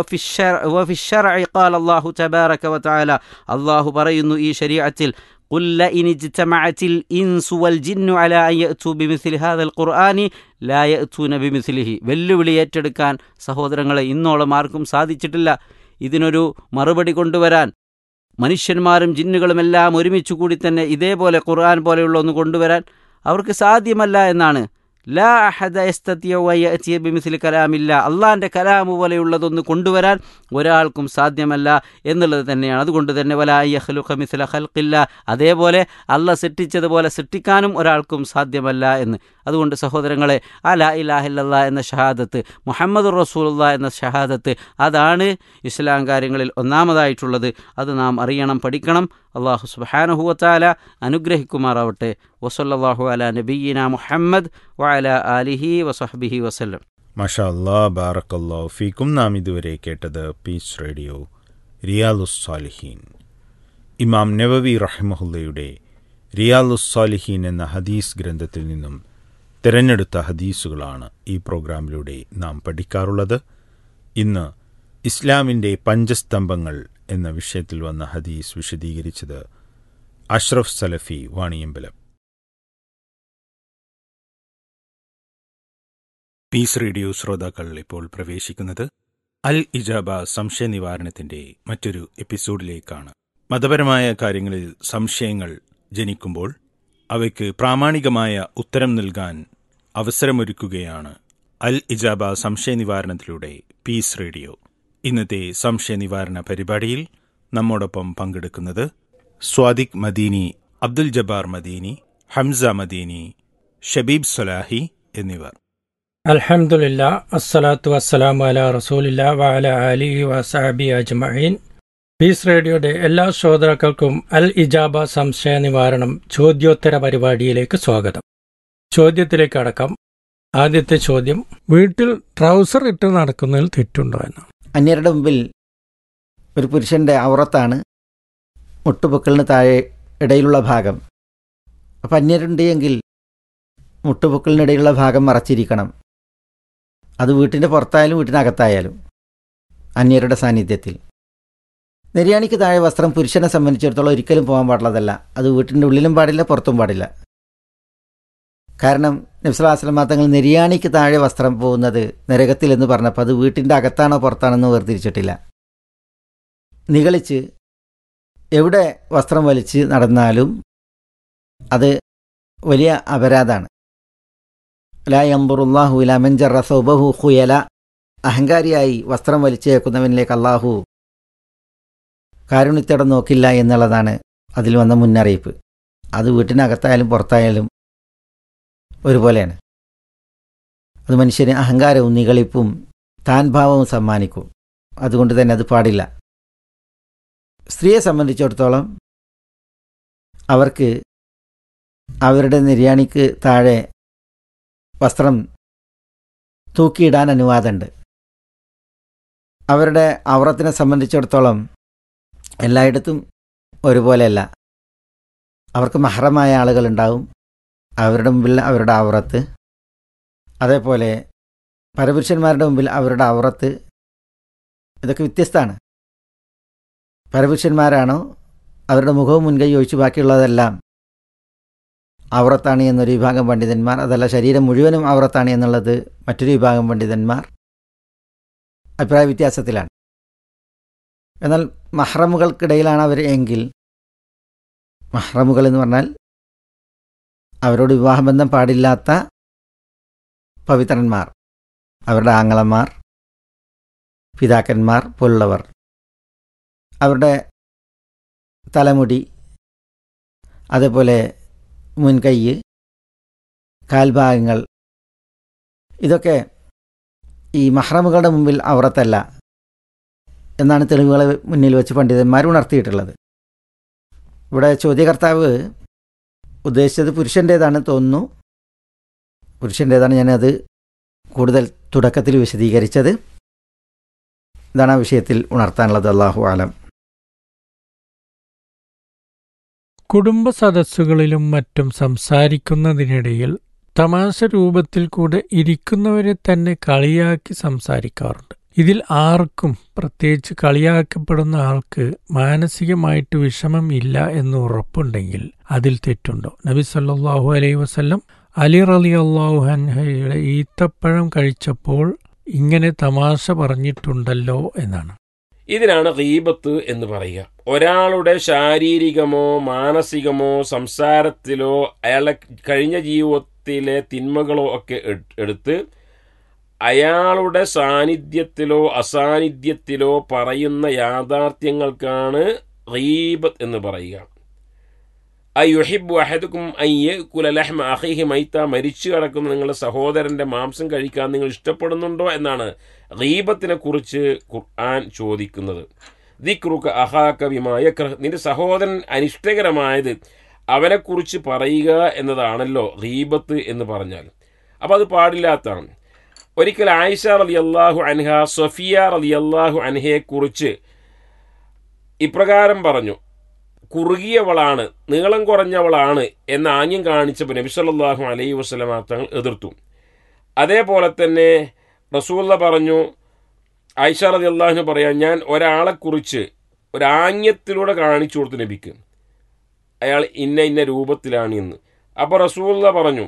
സുബാൻ അള്ളാഹു തബാറക വതആല അള്ളാഹു പറയുന്നു ഈ ശരീഅത്തിൽ قل لئن اجتمعت الإنس والجن على أن يأتوا بمثل هذا القرآن لا يأتون بمثله വെല്ലുവിളി ഏറ്റെടുക്കാൻ സഹോദരങ്ങളെ ഇന്നോളം ആർക്കും സാധിച്ചിട്ടില്ല ഇതിനൊരു മറുപടി കൊണ്ടുവരാൻ മനുഷ്യന്മാരും ജിന്നുകളുമെല്ലാം ഒരുമിച്ച് കൂടി തന്നെ ഇതേപോലെ ഖുർആൻ പോലെയുള്ള ഒന്ന് കൊണ്ടുവരാൻ അവർക്ക് സാധ്യമല്ല എന്നാണ് ലാ അഹദ ബിമിസിൽ കലാമില്ല അള്ളാൻ്റെ കലാമു പോലെയുള്ളതൊന്ന് കൊണ്ടുവരാൻ ഒരാൾക്കും സാധ്യമല്ല എന്നുള്ളത് തന്നെയാണ് അതുകൊണ്ട് തന്നെ വലാഹ്ലുഖ മിസ്ല ഹൽക്കില്ല അതേപോലെ അള്ള സൃഷ്ടിച്ചതുപോലെ സൃഷ്ടിക്കാനും ഒരാൾക്കും സാധ്യമല്ല എന്ന് അതുകൊണ്ട് സഹോദരങ്ങളെ ആ ലാ ഇലാഹില്ല എന്ന ഷഹാദത്ത് മുഹമ്മദ് റസൂലുള്ള എന്ന ഷഹാദത്ത് അതാണ് ഇസ്ലാം കാര്യങ്ങളിൽ ഒന്നാമതായിട്ടുള്ളത് അത് നാം അറിയണം പഠിക്കണം അള്ളാഹു സുബാനഹുവത്താല അനുഗ്രഹിക്കുമാറാവട്ടെ വസല്ലാഹു അല നബീന മുഹമ്മദ് വഅല ആലിഹി വസഹബിഹി വസല്ലം മഷാ അല്ലാ ബാറക്കല്ലാ ഫീക്കും നാം ഇതുവരെ കേട്ടത് പീസ് റേഡിയോ റിയാലുസ്സാലിഹീൻ ഇമാം നവവി റഹ്മഹുല്ലയുടെ റിയാലുസ്സാലിഹീൻ എന്ന ഹദീസ് ഗ്രന്ഥത്തിൽ നിന്നും തിരഞ്ഞെടുത്ത ഹദീസുകളാണ് ഈ പ്രോഗ്രാമിലൂടെ നാം പഠിക്കാറുള്ളത് ഇന്ന് ഇസ്ലാമിൻ്റെ പഞ്ചസ്തംഭങ്ങൾ എന്ന വിഷയത്തിൽ വന്ന ഹദീസ് വിശദീകരിച്ചത് അഷ്റഫ് സലഫി വാണിയമ്പലം പീസ് റേഡിയോ ശ്രോതാക്കൾ ഇപ്പോൾ പ്രവേശിക്കുന്നത് അൽ ഇജാബ സംശയ നിവാരണത്തിന്റെ മറ്റൊരു എപ്പിസോഡിലേക്കാണ് മതപരമായ കാര്യങ്ങളിൽ സംശയങ്ങൾ ജനിക്കുമ്പോൾ അവയ്ക്ക് പ്രാമാണികമായ ഉത്തരം നൽകാൻ അവസരമൊരുക്കുകയാണ് അൽ ഇജാബ സംശയ നിവാരണത്തിലൂടെ പീസ് റേഡിയോ ഇന്നത്തെ സംശയ നിവാരണ പരിപാടിയിൽ നമ്മോടൊപ്പം പങ്കെടുക്കുന്നത് സ്വാദിഖ് മദീനി അബ്ദുൽ ജബ്ബാർ മദീനി ഹംസ മദീനി ഷബീബ് സൊലാഹി എന്നിവർ അൽഹംദുലില്ല അസ്സലാത്തു വസ്സലാമു അല റസൂലില്ല വഅല അലിഹി വസഹബി അജ്മഈൻ പീസ് റേഡിയോയുടെ എല്ലാ ശ്രോതാക്കൾക്കും അൽ ഇജാബ സംശയ നിവാരണം ചോദ്യോത്തര പരിപാടിയിലേക്ക് സ്വാഗതം ചോദ്യത്തിലേക്ക് അടക്കം ആദ്യത്തെ ചോദ്യം വീട്ടിൽ ട്രൗസർ ഇട്ട് നടക്കുന്നതിൽ തെറ്റുണ്ടോ എന്ന് അന്യരുടെ മുമ്പിൽ ഒരു പുരുഷൻ്റെ ഔറത്താണ് മുട്ടുപൊക്കലിന് താഴെ ഇടയിലുള്ള ഭാഗം അപ്പം അന്യരുണ്ട് എങ്കിൽ മുട്ടുപൊക്കലിനിടയിലുള്ള ഭാഗം മറച്ചിരിക്കണം അത് വീട്ടിൻ്റെ പുറത്തായാലും വീട്ടിനകത്തായാലും അന്യരുടെ സാന്നിധ്യത്തിൽ നെര്യാണിക്ക് താഴെ വസ്ത്രം പുരുഷനെ സംബന്ധിച്ചിടത്തോളം ഒരിക്കലും പോകാൻ പാടുള്ളതല്ല അത് വീട്ടിൻ്റെ ഉള്ളിലും പാടില്ല പുറത്തും പാടില്ല കാരണം നബ്സലാസ്ലമ തങ്ങൾ നിര്യാണിക്ക് താഴെ വസ്ത്രം പോകുന്നത് നരകത്തിൽ എന്ന് പറഞ്ഞപ്പോൾ അത് വീട്ടിൻ്റെ അകത്താണോ പുറത്താണെന്ന് വേർതിരിച്ചിട്ടില്ല നിഗളിച്ച് എവിടെ വസ്ത്രം വലിച്ച് നടന്നാലും അത് വലിയ അപരാധാണ് ലാ യംബുറുല്ലാഹു ലമൻ ജറ സൗബഹു ഖുയല അഹങ്കാരിയായി വസ്ത്രം വലിച്ചേക്കുന്നവനിലേക്ക് അള്ളാഹു കാരുണ്യത്തോടെ നോക്കില്ല എന്നുള്ളതാണ് അതിൽ വന്ന മുന്നറിയിപ്പ് അത് വീട്ടിനകത്തായാലും പുറത്തായാലും ഒരുപോലെയാണ് അത് മനുഷ്യന് അഹങ്കാരവും നികളിപ്പും താൻ ഭാവവും സമ്മാനിക്കും അതുകൊണ്ട് തന്നെ അത് പാടില്ല സ്ത്രീയെ സംബന്ധിച്ചിടത്തോളം അവർക്ക് അവരുടെ നിര്യാണിക്ക് താഴെ വസ്ത്രം തൂക്കിയിടാൻ അനുവാദമുണ്ട് അവരുടെ ഔറത്തിനെ സംബന്ധിച്ചിടത്തോളം എല്ലായിടത്തും ഒരുപോലെയല്ല അവർക്ക് മഹറമായ ആളുകളുണ്ടാവും അവരുടെ മുമ്പിൽ അവരുടെ ഔറത്ത് അതേപോലെ പരപുരുഷന്മാരുടെ മുമ്പിൽ അവരുടെ ഔറത്ത് ഇതൊക്കെ വ്യത്യസ്തമാണ് പരപുരുഷന്മാരാണോ അവരുടെ മുഖവും മുൻകൈ ഒഴിച്ച് ബാക്കിയുള്ളതെല്ലാം ഔറത്താണ് എന്നൊരു വിഭാഗം പണ്ഡിതന്മാർ അതല്ല ശരീരം മുഴുവനും ഔറത്താണ് എന്നുള്ളത് മറ്റൊരു വിഭാഗം പണ്ഡിതന്മാർ അഭിപ്രായ വ്യത്യാസത്തിലാണ് എന്നാൽ മഹ്റമുകൾക്കിടയിലാണ് അവർ എങ്കിൽ മഹ്റമുകൾ എന്ന് പറഞ്ഞാൽ അവരോട് വിവാഹബന്ധം പാടില്ലാത്ത പവിത്രന്മാർ അവരുടെ ആങ്ങളമാർ പിതാക്കന്മാർ പോലുള്ളവർ അവരുടെ തലമുടി അതേപോലെ മുൻകൈ കാൽഭാഗങ്ങൾ ഇതൊക്കെ ഈ മഹ്റമുകളുടെ മുമ്പിൽ ഔറത്തല്ല എന്നാണ് തെളിവുകളെ മുന്നിൽ വെച്ച് പണ്ഡിതന്മാർ ഉണർത്തിയിട്ടുള്ളത് ഇവിടെ ചോദ്യകർത്താവ് ഉദ്ദേശിച്ചത് പുരുഷൻ്റേതാണ് തോന്നുന്നു പുരുഷൻ്റേതാണ് ഞാനത് കൂടുതൽ തുടക്കത്തിൽ വിശദീകരിച്ചത് ഇതാണ് ആ വിഷയത്തിൽ ഉണർത്താനുള്ളത് അള്ളാഹു ആലം കുടുംബ സദസ്സുകളിലും മറ്റും സംസാരിക്കുന്നതിനിടയിൽ തമാശ രൂപത്തിൽ കൂടെ ഇരിക്കുന്നവരെ തന്നെ കളിയാക്കി സംസാരിക്കാറുണ്ട് ഇതിൽ ആർക്കും പ്രത്യേകിച്ച് കളിയാക്കപ്പെടുന്ന ആൾക്ക് മാനസികമായിട്ട് വിഷമം ഇല്ല എന്ന് ഉറപ്പുണ്ടെങ്കിൽ അതിൽ തെറ്റുണ്ടോ നബി സല്ലല്ലാഹു അലൈഹി വസല്ലം അലി റലി അള്ളാഹു ഹൻഹയുടെ ഈത്തപ്പഴം കഴിച്ചപ്പോൾ ഇങ്ങനെ തമാശ പറഞ്ഞിട്ടുണ്ടല്ലോ എന്നാണ് ഇതിനാണ് ഗീബത്ത് എന്ന് പറയുക ഒരാളുടെ ശാരീരികമോ മാനസികമോ സംസാരത്തിലോ അയാളെ കഴിഞ്ഞ ജീവിതത്തിലെ തിന്മകളോ ഒക്കെ എട്- എടുത്ത് അയാളുടെ സാന്നിധ്യത്തിലോ അസാന്നിധ്യത്തിലോ പറയുന്ന യാഥാർത്ഥ്യങ്ങൾക്കാണ് ഗീബത്ത് എന്ന് പറയുക അയ്യുഹിബ് അഹദുക്കും അയ്യ കുലലഹ്മ അഹിഹി മൈത്ത മരിച്ചു കിടക്കുന്ന നിങ്ങളുടെ സഹോദരന്റെ മാംസം കഴിക്കാൻ നിങ്ങൾ ഇഷ്ടപ്പെടുന്നുണ്ടോ എന്നാണ് ഗീബത്തിനെ കുറിച്ച് ഖുർആൻ ചോദിക്കുന്നത് ദിക്റുക അഹാക്ക വിമായ നിന്റെ സഹോദരൻ അനിഷ്ടകരമായത് അവനെക്കുറിച്ച് പറയുക എന്നതാണല്ലോ ഗീബത്ത് എന്ന് പറഞ്ഞാൽ അപ്പോൾ അത് പാടില്ലാത്തതാണ് ഒരിക്കൽ ആയിഷ റലി അള്ളാഹു അൻഹ സഫിയ റലി അള്ളാഹു അൻഹയെക്കുറിച്ച് ഇപ്രകാരം പറഞ്ഞു കുറുകിയവളാണ് നീളം കുറഞ്ഞവളാണ് എന്ന ആംഗ്യം കാണിച്ചപ്പോൾ നബി സല്ലല്ലാഹു അലൈഹി വസല്ലമ തങ്ങൾ എതിർത്തു അതേപോലെ തന്നെ റസൂല്ല പറഞ്ഞു ആയിഷ റതി അള്ളാഹുന് പറയാം ഞാൻ ഒരാളെക്കുറിച്ച് ഒരാംഗ്യത്തിലൂടെ കാണിച്ചു കൊടുത്തു നബിക്ക് അയാൾ ഇന്ന ഇന്ന രൂപത്തിലാണ് എന്ന് അപ്പോൾ റസൂല്ല പറഞ്ഞു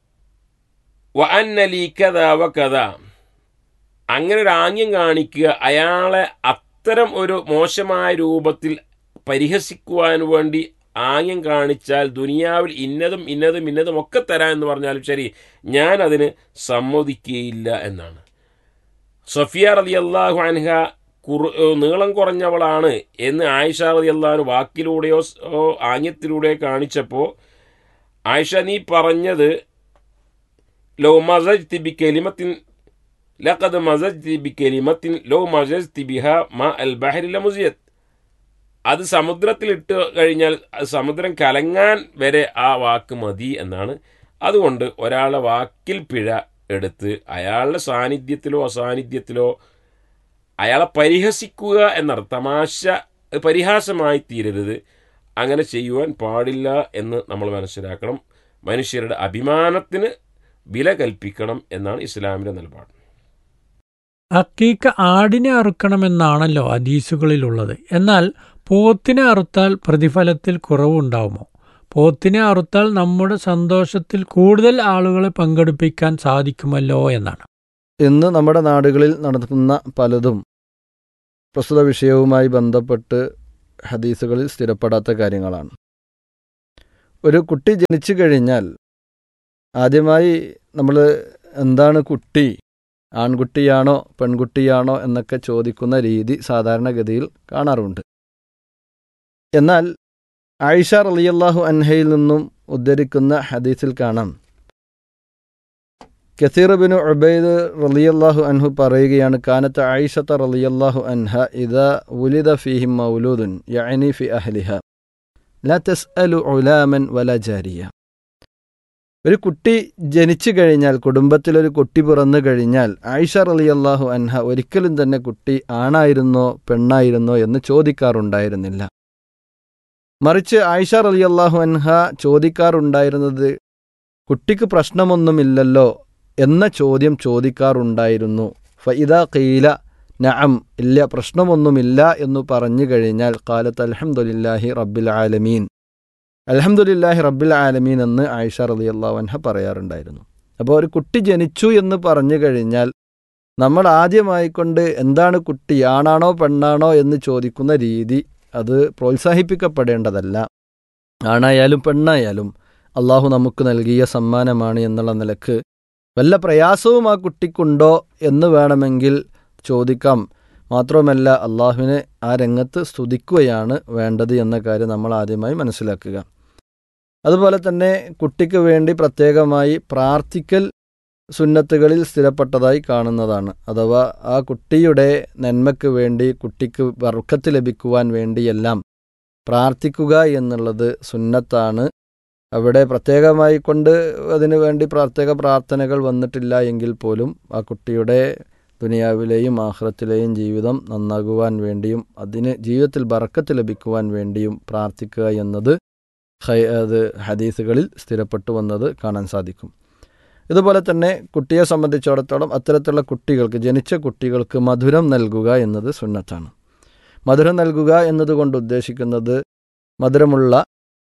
വ അന്നലി കഥ വ കഥ അങ്ങനെ ഒരു ആംഗ്യം കാണിക്കുക അയാളെ അത്തരം ഒരു മോശമായ രൂപത്തിൽ പരിഹസിക്കുവാൻ വേണ്ടി ആംഗ്യം കാണിച്ചാൽ ദുനിയാവിൽ ഇന്നതും ഇന്നതും ഇന്നതും ഒക്കെ തരാം എന്ന് പറഞ്ഞാലും ശരി ഞാൻ അതിന് സമ്മതിക്കുകയില്ല എന്നാണ് സഫിയ റതി അള്ളാഹു അൻഹ കുറു നീളം കുറഞ്ഞവളാണ് എന്ന് ആയിഷ റതി അള്ളാഹു വാക്കിലൂടെയോ സ്- ഓ ആംഗ്യത്തിലൂടെയോ കാണിച്ചപ്പോൾ ആയിഷ നീ പറഞ്ഞത് ലോ മസജ്തി ബി കെലിമത്തിൻ ലഖദ് മസജ്തി ബി കെലിമത്തിൻ ലോ മസജ്തി ബിഹ മ അൽ ബഹരി ലമുസിയത് അത് സമുദ്രത്തിൽ ഇട്ട് കഴിഞ്ഞാൽ അത് സമുദ്രം കലങ്ങാൻ വരെ ആ വാക്ക് മതി എന്നാണ് അതുകൊണ്ട് ഒരാളെ വാക്കിൽ പിഴ എടുത്ത് അയാളുടെ സാന്നിധ്യത്തിലോ അസാന്നിധ്യത്തിലോ അയാളെ പരിഹസിക്കുക എന്നർത്ഥം തമാശ പരിഹാസമായി തീരരുത് അങ്ങനെ ചെയ്യുവാൻ പാടില്ല എന്ന് നമ്മൾ മനസ്സിലാക്കണം മനുഷ്യരുടെ അഭിമാനത്തിന് വില കൽപ്പിക്കണം എന്നാണ് ഇസ്ലാമിൻ്റെ നിലപാട് അക്കീക്ക ആടിനെ അറുക്കണമെന്നാണല്ലോ ഹദീസുകളിലുള്ളത് എന്നാൽ പോത്തിനെ അറുത്താൽ പ്രതിഫലത്തിൽ കുറവുണ്ടാവുമോ പോത്തിനെ അറുത്താൽ നമ്മുടെ സന്തോഷത്തിൽ കൂടുതൽ ആളുകളെ പങ്കെടുപ്പിക്കാൻ സാധിക്കുമല്ലോ എന്നാണ് ഇന്ന് നമ്മുടെ നാടുകളിൽ നടക്കുന്ന പലതും പ്രസ്തുത വിഷയവുമായി ബന്ധപ്പെട്ട് ഹദീസുകളിൽ സ്ഥിരപ്പെടാത്ത കാര്യങ്ങളാണ് ഒരു കുട്ടി ജനിച്ചു കഴിഞ്ഞാൽ ആദ്യമായി നമ്മൾ എന്താണ് കുട്ടി ആൺകുട്ടിയാണോ പെൺകുട്ടിയാണോ എന്നൊക്കെ ചോദിക്കുന്ന രീതി സാധാരണഗതിയിൽ കാണാറുണ്ട് എന്നാൽ ആയിഷ റളിയല്ലാഹു അൻഹയിൽ നിന്നും ഉദ്ധരിക്കുന്ന ഹദീസിൽ കാണാം കസീർ ബിൻ ഉബൈദ് റളിയല്ലാഹു അൻഹു പറയുകയാണ് കാനത്ത് ആയിഷത്ത റളിയല്ലാഹു അൻഹ ഇദാ ഉലിദ ഫീഹിം മൗലൂദുൻ യഅനി ഫി അഹ്ലിഹ ലാ തസ്അലു ഉലാമൻ വല ജാരിയ ഒരു കുട്ടി ജനിച്ചു കഴിഞ്ഞാൽ കുടുംബത്തിലൊരു കുട്ടി പിറന്നു കഴിഞ്ഞാൽ ആയിഷ റളിയല്ലാഹു അൻഹ ഒരിക്കലും തന്നെ കുട്ടി ആണായിരുന്നോ പെണ്ണായിരുന്നോ എന്ന് ചോദിക്കാറുണ്ടായിരുന്നില്ല മറിച്ച് ആയിഷ റളിയല്ലാഹു അൻഹ ചോദിക്കാറുണ്ടായിരുന്നത് കുട്ടിക്ക് പ്രശ്നമൊന്നുമില്ലല്ലോ എന്ന ചോദ്യം ചോദിക്കാറുണ്ടായിരുന്നു ഫഇദ ഖീല നഅം ഇല്ല പ്രശ്നമൊന്നുമില്ല എന്നു പറഞ്ഞു കഴിഞ്ഞാൽ കാലത്ത് അൽഹംദുലില്ലാഹി റബ്ബിൽ ആലമീൻ അൽഹംദുലില്ലാഹി റബ്ബിൽ ആലമീൻ എന്ന് ആയിഷ റളിയല്ലാഹു അൻഹ പറയാറുണ്ടായിരുന്നു അപ്പോൾ ഒരു കുട്ടി ജനിച്ചു എന്ന് പറഞ്ഞു കഴിഞ്ഞാൽ നമ്മൾ ആദ്യമായിക്കൊണ്ട് എന്താണ് കുട്ടി ആണാണോ പെണ്ണാണോ എന്ന് ചോദിക്കുന്ന രീതി അത് പ്രോത്സാഹിപ്പിക്കപ്പെടേണ്ടതല്ല ആണായാലും പെണ്ണായാലും അള്ളാഹു നമുക്ക് നൽകിയ സമ്മാനമാണ് എന്നുള്ള നിലക്ക് വല്ല പ്രയാസവും ആ കുട്ടിക്കുണ്ടോ എന്ന് വേണമെങ്കിൽ ചോദിക്കാം മാത്രവുമല്ല അള്ളാഹുവിനെ ആ രംഗത്ത് സ്തുതിക്കുകയാണ് വേണ്ടത് എന്ന കാര്യം നമ്മൾ ആദ്യമായി മനസ്സിലാക്കുക അതുപോലെ തന്നെ കുട്ടിക്ക് വേണ്ടി പ്രത്യേകമായി പ്രാർത്ഥിക്കൽ സുന്നത്തുകളിൽ സ്ഥിരപ്പെട്ടതായി കാണുന്നതാണ് അഥവാ ആ കുട്ടിയുടെ നന്മയ്ക്ക് വേണ്ടി കുട്ടിക്ക് വർക്കത്ത് ലഭിക്കുവാൻ വേണ്ടിയെല്ലാം പ്രാർത്ഥിക്കുക എന്നുള്ളത് സുന്നത്താണ് അവിടെ പ്രത്യേകമായി കൊണ്ട് അതിനു വേണ്ടി പ്രത്യേക പ്രാർത്ഥനകൾ വന്നിട്ടില്ല എങ്കിൽ പോലും ആ കുട്ടിയുടെ ദുനിയാവിലെയും ആഹ്റത്തിലെയും ജീവിതം നന്നാകുവാൻ വേണ്ടിയും അതിന് ജീവിതത്തിൽ ബറക്കത്ത് ലഭിക്കുവാൻ വേണ്ടിയും പ്രാർത്ഥിക്കുക എന്നത് ഹൈ അത് ഹദീസുകളിൽ സ്ഥിരപ്പെട്ടു വന്നത് കാണാൻ സാധിക്കും ഇതുപോലെ തന്നെ കുട്ടിയെ സംബന്ധിച്ചിടത്തോളം അത്തരത്തിലുള്ള കുട്ടികൾക്ക് ജനിച്ച കുട്ടികൾക്ക് മധുരം നൽകുക എന്നത് സുന്നത്താണ് മധുരം നൽകുക എന്നതുകൊണ്ട് ഉദ്ദേശിക്കുന്നത് മധുരമുള്ള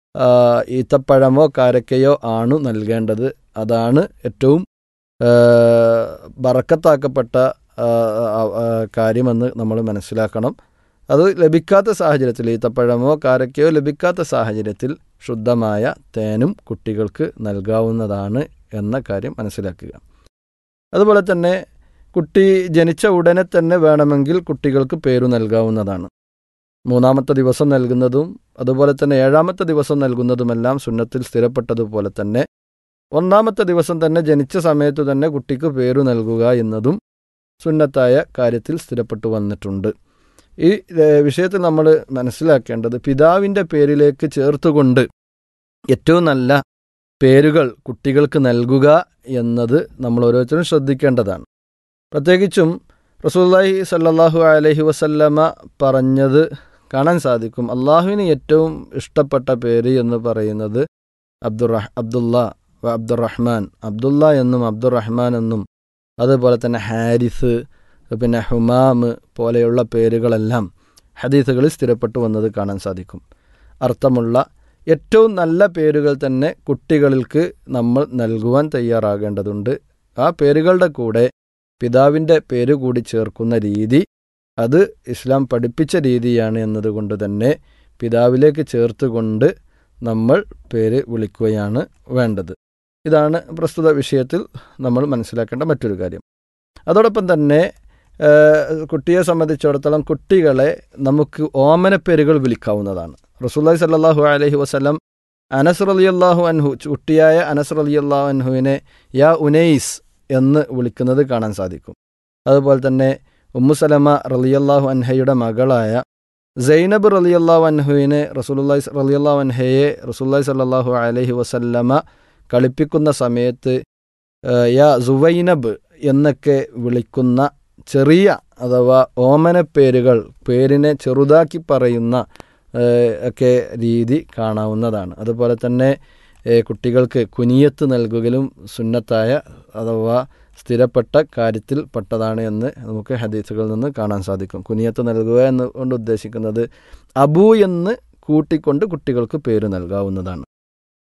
ഈത്തപ്പഴമോ കാരക്കയോ ആണ് നൽകേണ്ടത് അതാണ് ഏറ്റവും ബറക്കത്താക്കപ്പെട്ട കാര്യമെന്ന് നമ്മൾ മനസ്സിലാക്കണം അത് ലഭിക്കാത്ത സാഹചര്യത്തിൽ ഈത്തപ്പഴമോ കാരക്കയോ ലഭിക്കാത്ത സാഹചര്യത്തിൽ ശുദ്ധമായ തേനും കുട്ടികൾക്ക് നൽകാവുന്നതാണ് എന്ന കാര്യം മനസ്സിലാക്കുക അതുപോലെ തന്നെ കുട്ടി ജനിച്ച ഉടനെ തന്നെ വേണമെങ്കിൽ കുട്ടികൾക്ക് പേരു നൽകാവുന്നതാണ് മൂന്നാമത്തെ ദിവസം നൽകുന്നതും അതുപോലെ തന്നെ ഏഴാമത്തെ ദിവസം നൽകുന്നതുമെല്ലാം സുന്നത്തിൽ സ്ഥിരപ്പെട്ടതുപോലെ തന്നെ ഒന്നാമത്തെ ദിവസം തന്നെ ജനിച്ച സമയത്ത് തന്നെ കുട്ടിക്ക് പേരു നൽകുക എന്നതും സുന്നത്തായ കാര്യത്തിൽ സ്ഥിരപ്പെട്ടു വന്നിട്ടുണ്ട് ഈ വിഷയത്തിൽ നമ്മൾ മനസ്സിലാക്കേണ്ടത് പിതാവിൻ്റെ പേരിലേക്ക് ചേർത്തുകൊണ്ട് ഏറ്റവും നല്ല പേരുകൾ കുട്ടികൾക്ക് നൽകുക എന്നത് നമ്മൾ ഓരോരുത്തരും ശ്രദ്ധിക്കേണ്ടതാണ് പ്രത്യേകിച്ചും റസൂല്ലാഹി സല്ലാഹു അലഹി വസല്ലമ പറഞ്ഞത് കാണാൻ സാധിക്കും അള്ളാഹുവിന് ഏറ്റവും ഇഷ്ടപ്പെട്ട പേര് എന്ന് പറയുന്നത് അബ്ദുറഹ് അബ്ദുള്ള അബ്ദുറഹ്മാൻ അബ്ദുള്ള എന്നും അബ്ദുറഹ്മാൻ എന്നും അതുപോലെ തന്നെ ഹാരിസ് പിന്നെ ഹുമാം പോലെയുള്ള പേരുകളെല്ലാം ഹദീസുകളിൽ സ്ഥിരപ്പെട്ടു വന്നത് കാണാൻ സാധിക്കും അർത്ഥമുള്ള ഏറ്റവും നല്ല പേരുകൾ തന്നെ കുട്ടികൾക്ക് നമ്മൾ നൽകുവാൻ തയ്യാറാകേണ്ടതുണ്ട് ആ പേരുകളുടെ കൂടെ പിതാവിൻ്റെ പേര് കൂടി ചേർക്കുന്ന രീതി അത് ഇസ്ലാം പഠിപ്പിച്ച രീതിയാണ് എന്നതുകൊണ്ട് തന്നെ പിതാവിലേക്ക് ചേർത്തുകൊണ്ട് നമ്മൾ പേര് വിളിക്കുകയാണ് വേണ്ടത് ഇതാണ് പ്രസ്തുത വിഷയത്തിൽ നമ്മൾ മനസ്സിലാക്കേണ്ട മറ്റൊരു കാര്യം അതോടൊപ്പം തന്നെ കുട്ടിയെ സംബന്ധിച്ചിടത്തോളം കുട്ടികളെ നമുക്ക് ഓമനപ്പേരുകൾ വിളിക്കാവുന്നതാണ് റസൂല്ലായി സല്ലാഹു അലഹി വസ്ലം അനസ് അലി അള്ളാഹു അൻഹു കുട്ടിയായ അനസ് അലി അള്ളാഹു അൻഹുവിനെ യാ ഉനൈസ് എന്ന് വിളിക്കുന്നത് കാണാൻ സാധിക്കും അതുപോലെ തന്നെ ഉമ്മുസലമ റലിയല്ലാഹു അൻഹയുടെ മകളായ സൈനബ് റലിയല്ലാഹു അൻഹുവിനെ റസൂലുല്ലായി റലിയല്ലാഹു അൻഹയെ റസൂല്ലായി സല്ലാഹു അലഹി വസല്ലമ കളിപ്പിക്കുന്ന സമയത്ത് യാ സുവൈനബ് എന്നൊക്കെ വിളിക്കുന്ന ചെറിയ അഥവാ ഓമനപ്പേരുകൾ പേരിനെ ചെറുതാക്കി പറയുന്ന ഒക്കെ രീതി കാണാവുന്നതാണ് അതുപോലെ തന്നെ കുട്ടികൾക്ക് കുനിയത്ത് നൽകുകയും സുന്നത്തായ അഥവാ സ്ഥിരപ്പെട്ട കാര്യത്തിൽ പെട്ടതാണ് എന്ന് നമുക്ക് ഹദീസുകളിൽ നിന്ന് കാണാൻ സാധിക്കും കുനിയത്ത് നൽകുക എന്ന് കൊണ്ട് ഉദ്ദേശിക്കുന്നത് അബു എന്ന് കൂട്ടിക്കൊണ്ട് കുട്ടികൾക്ക് പേര് നൽകാവുന്നതാണ്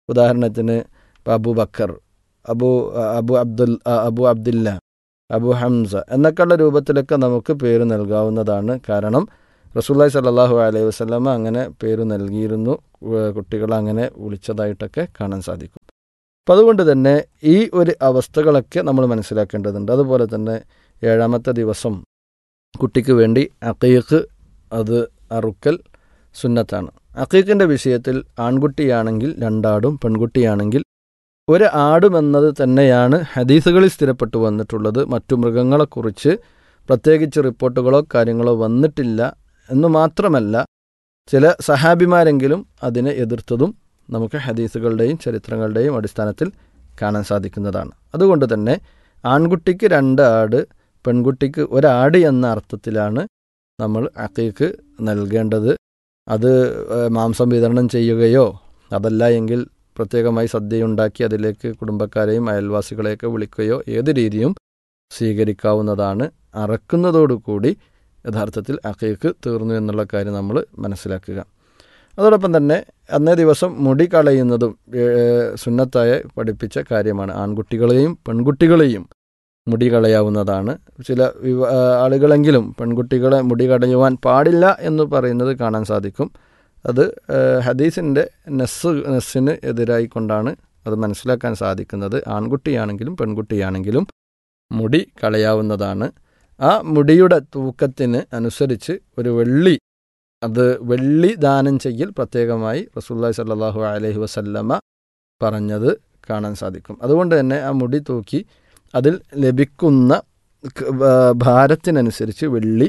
ഉദാഹരണത്തിന് ഇപ്പോൾ അബു ബക്കർ അബു അബു അബ്ദുൽ അബു അബ്ദുല്ല അബു ഹംസ എന്നൊക്കെയുള്ള രൂപത്തിലൊക്കെ നമുക്ക് പേര് നൽകാവുന്നതാണ് കാരണം റസൂല്ലായി സല്ലാഹു അലൈഹി വസ്ലമ അങ്ങനെ പേര് നൽകിയിരുന്നു കുട്ടികളെ അങ്ങനെ വിളിച്ചതായിട്ടൊക്കെ കാണാൻ സാധിക്കും അപ്പം അതുകൊണ്ട് തന്നെ ഈ ഒരു അവസ്ഥകളൊക്കെ നമ്മൾ മനസ്സിലാക്കേണ്ടതുണ്ട് അതുപോലെ തന്നെ ഏഴാമത്തെ ദിവസം കുട്ടിക്ക് വേണ്ടി അക്കീക്ക് അത് അറുക്കൽ സുന്നത്താണ് അക്കീക്കിൻ്റെ വിഷയത്തിൽ ആൺകുട്ടിയാണെങ്കിൽ രണ്ടാടും പെൺകുട്ടിയാണെങ്കിൽ ഒരു ആടുമെന്നത് തന്നെയാണ് ഹദീസുകളിൽ സ്ഥിരപ്പെട്ടു വന്നിട്ടുള്ളത് മറ്റു മൃഗങ്ങളെക്കുറിച്ച് പ്രത്യേകിച്ച് റിപ്പോർട്ടുകളോ കാര്യങ്ങളോ വന്നിട്ടില്ല എന്നു മാത്രമല്ല ചില സഹാബിമാരെങ്കിലും അതിനെ എതിർത്തതും നമുക്ക് ഹദീസുകളുടെയും ചരിത്രങ്ങളുടെയും അടിസ്ഥാനത്തിൽ കാണാൻ സാധിക്കുന്നതാണ് അതുകൊണ്ട് തന്നെ ആൺകുട്ടിക്ക് രണ്ട് ആട് പെൺകുട്ടിക്ക് ഒരാട് എന്ന അർത്ഥത്തിലാണ് നമ്മൾ അക്കീക്ക് നൽകേണ്ടത് അത് മാംസം വിതരണം ചെയ്യുകയോ അതല്ല എങ്കിൽ പ്രത്യേകമായി സദ്യയുണ്ടാക്കി അതിലേക്ക് കുടുംബക്കാരെയും അയൽവാസികളെയൊക്കെ വിളിക്കുകയോ ഏത് രീതിയും സ്വീകരിക്കാവുന്നതാണ് അറക്കുന്നതോടുകൂടി യഥാർത്ഥത്തിൽ അക്കീക്ക് തീർന്നു എന്നുള്ള കാര്യം നമ്മൾ മനസ്സിലാക്കുക അതോടൊപ്പം തന്നെ അന്നേ ദിവസം മുടി കളയുന്നതും സുന്നത്തായ പഠിപ്പിച്ച കാര്യമാണ് ആൺകുട്ടികളെയും പെൺകുട്ടികളെയും മുടി കളയാവുന്നതാണ് ചില ആളുകളെങ്കിലും പെൺകുട്ടികളെ മുടി കളയുവാൻ പാടില്ല എന്ന് പറയുന്നത് കാണാൻ സാധിക്കും അത് ഹദീസിൻ്റെ നെസ് നെസ്സിന് എതിരായിക്കൊണ്ടാണ് അത് മനസ്സിലാക്കാൻ സാധിക്കുന്നത് ആൺകുട്ടിയാണെങ്കിലും പെൺകുട്ടിയാണെങ്കിലും മുടി കളയാവുന്നതാണ് ആ മുടിയുടെ തൂക്കത്തിന് അനുസരിച്ച് ഒരു വെള്ളി അത് വെള്ളി ദാനം ചെയ്യൽ പ്രത്യേകമായി റസൂല്ലായി സല്ലാഹു അലഹി വസല്ലമ്മ പറഞ്ഞത് കാണാൻ സാധിക്കും അതുകൊണ്ട് തന്നെ ആ മുടി തൂക്കി അതിൽ ലഭിക്കുന്ന ഭാരത്തിനനുസരിച്ച് വെള്ളി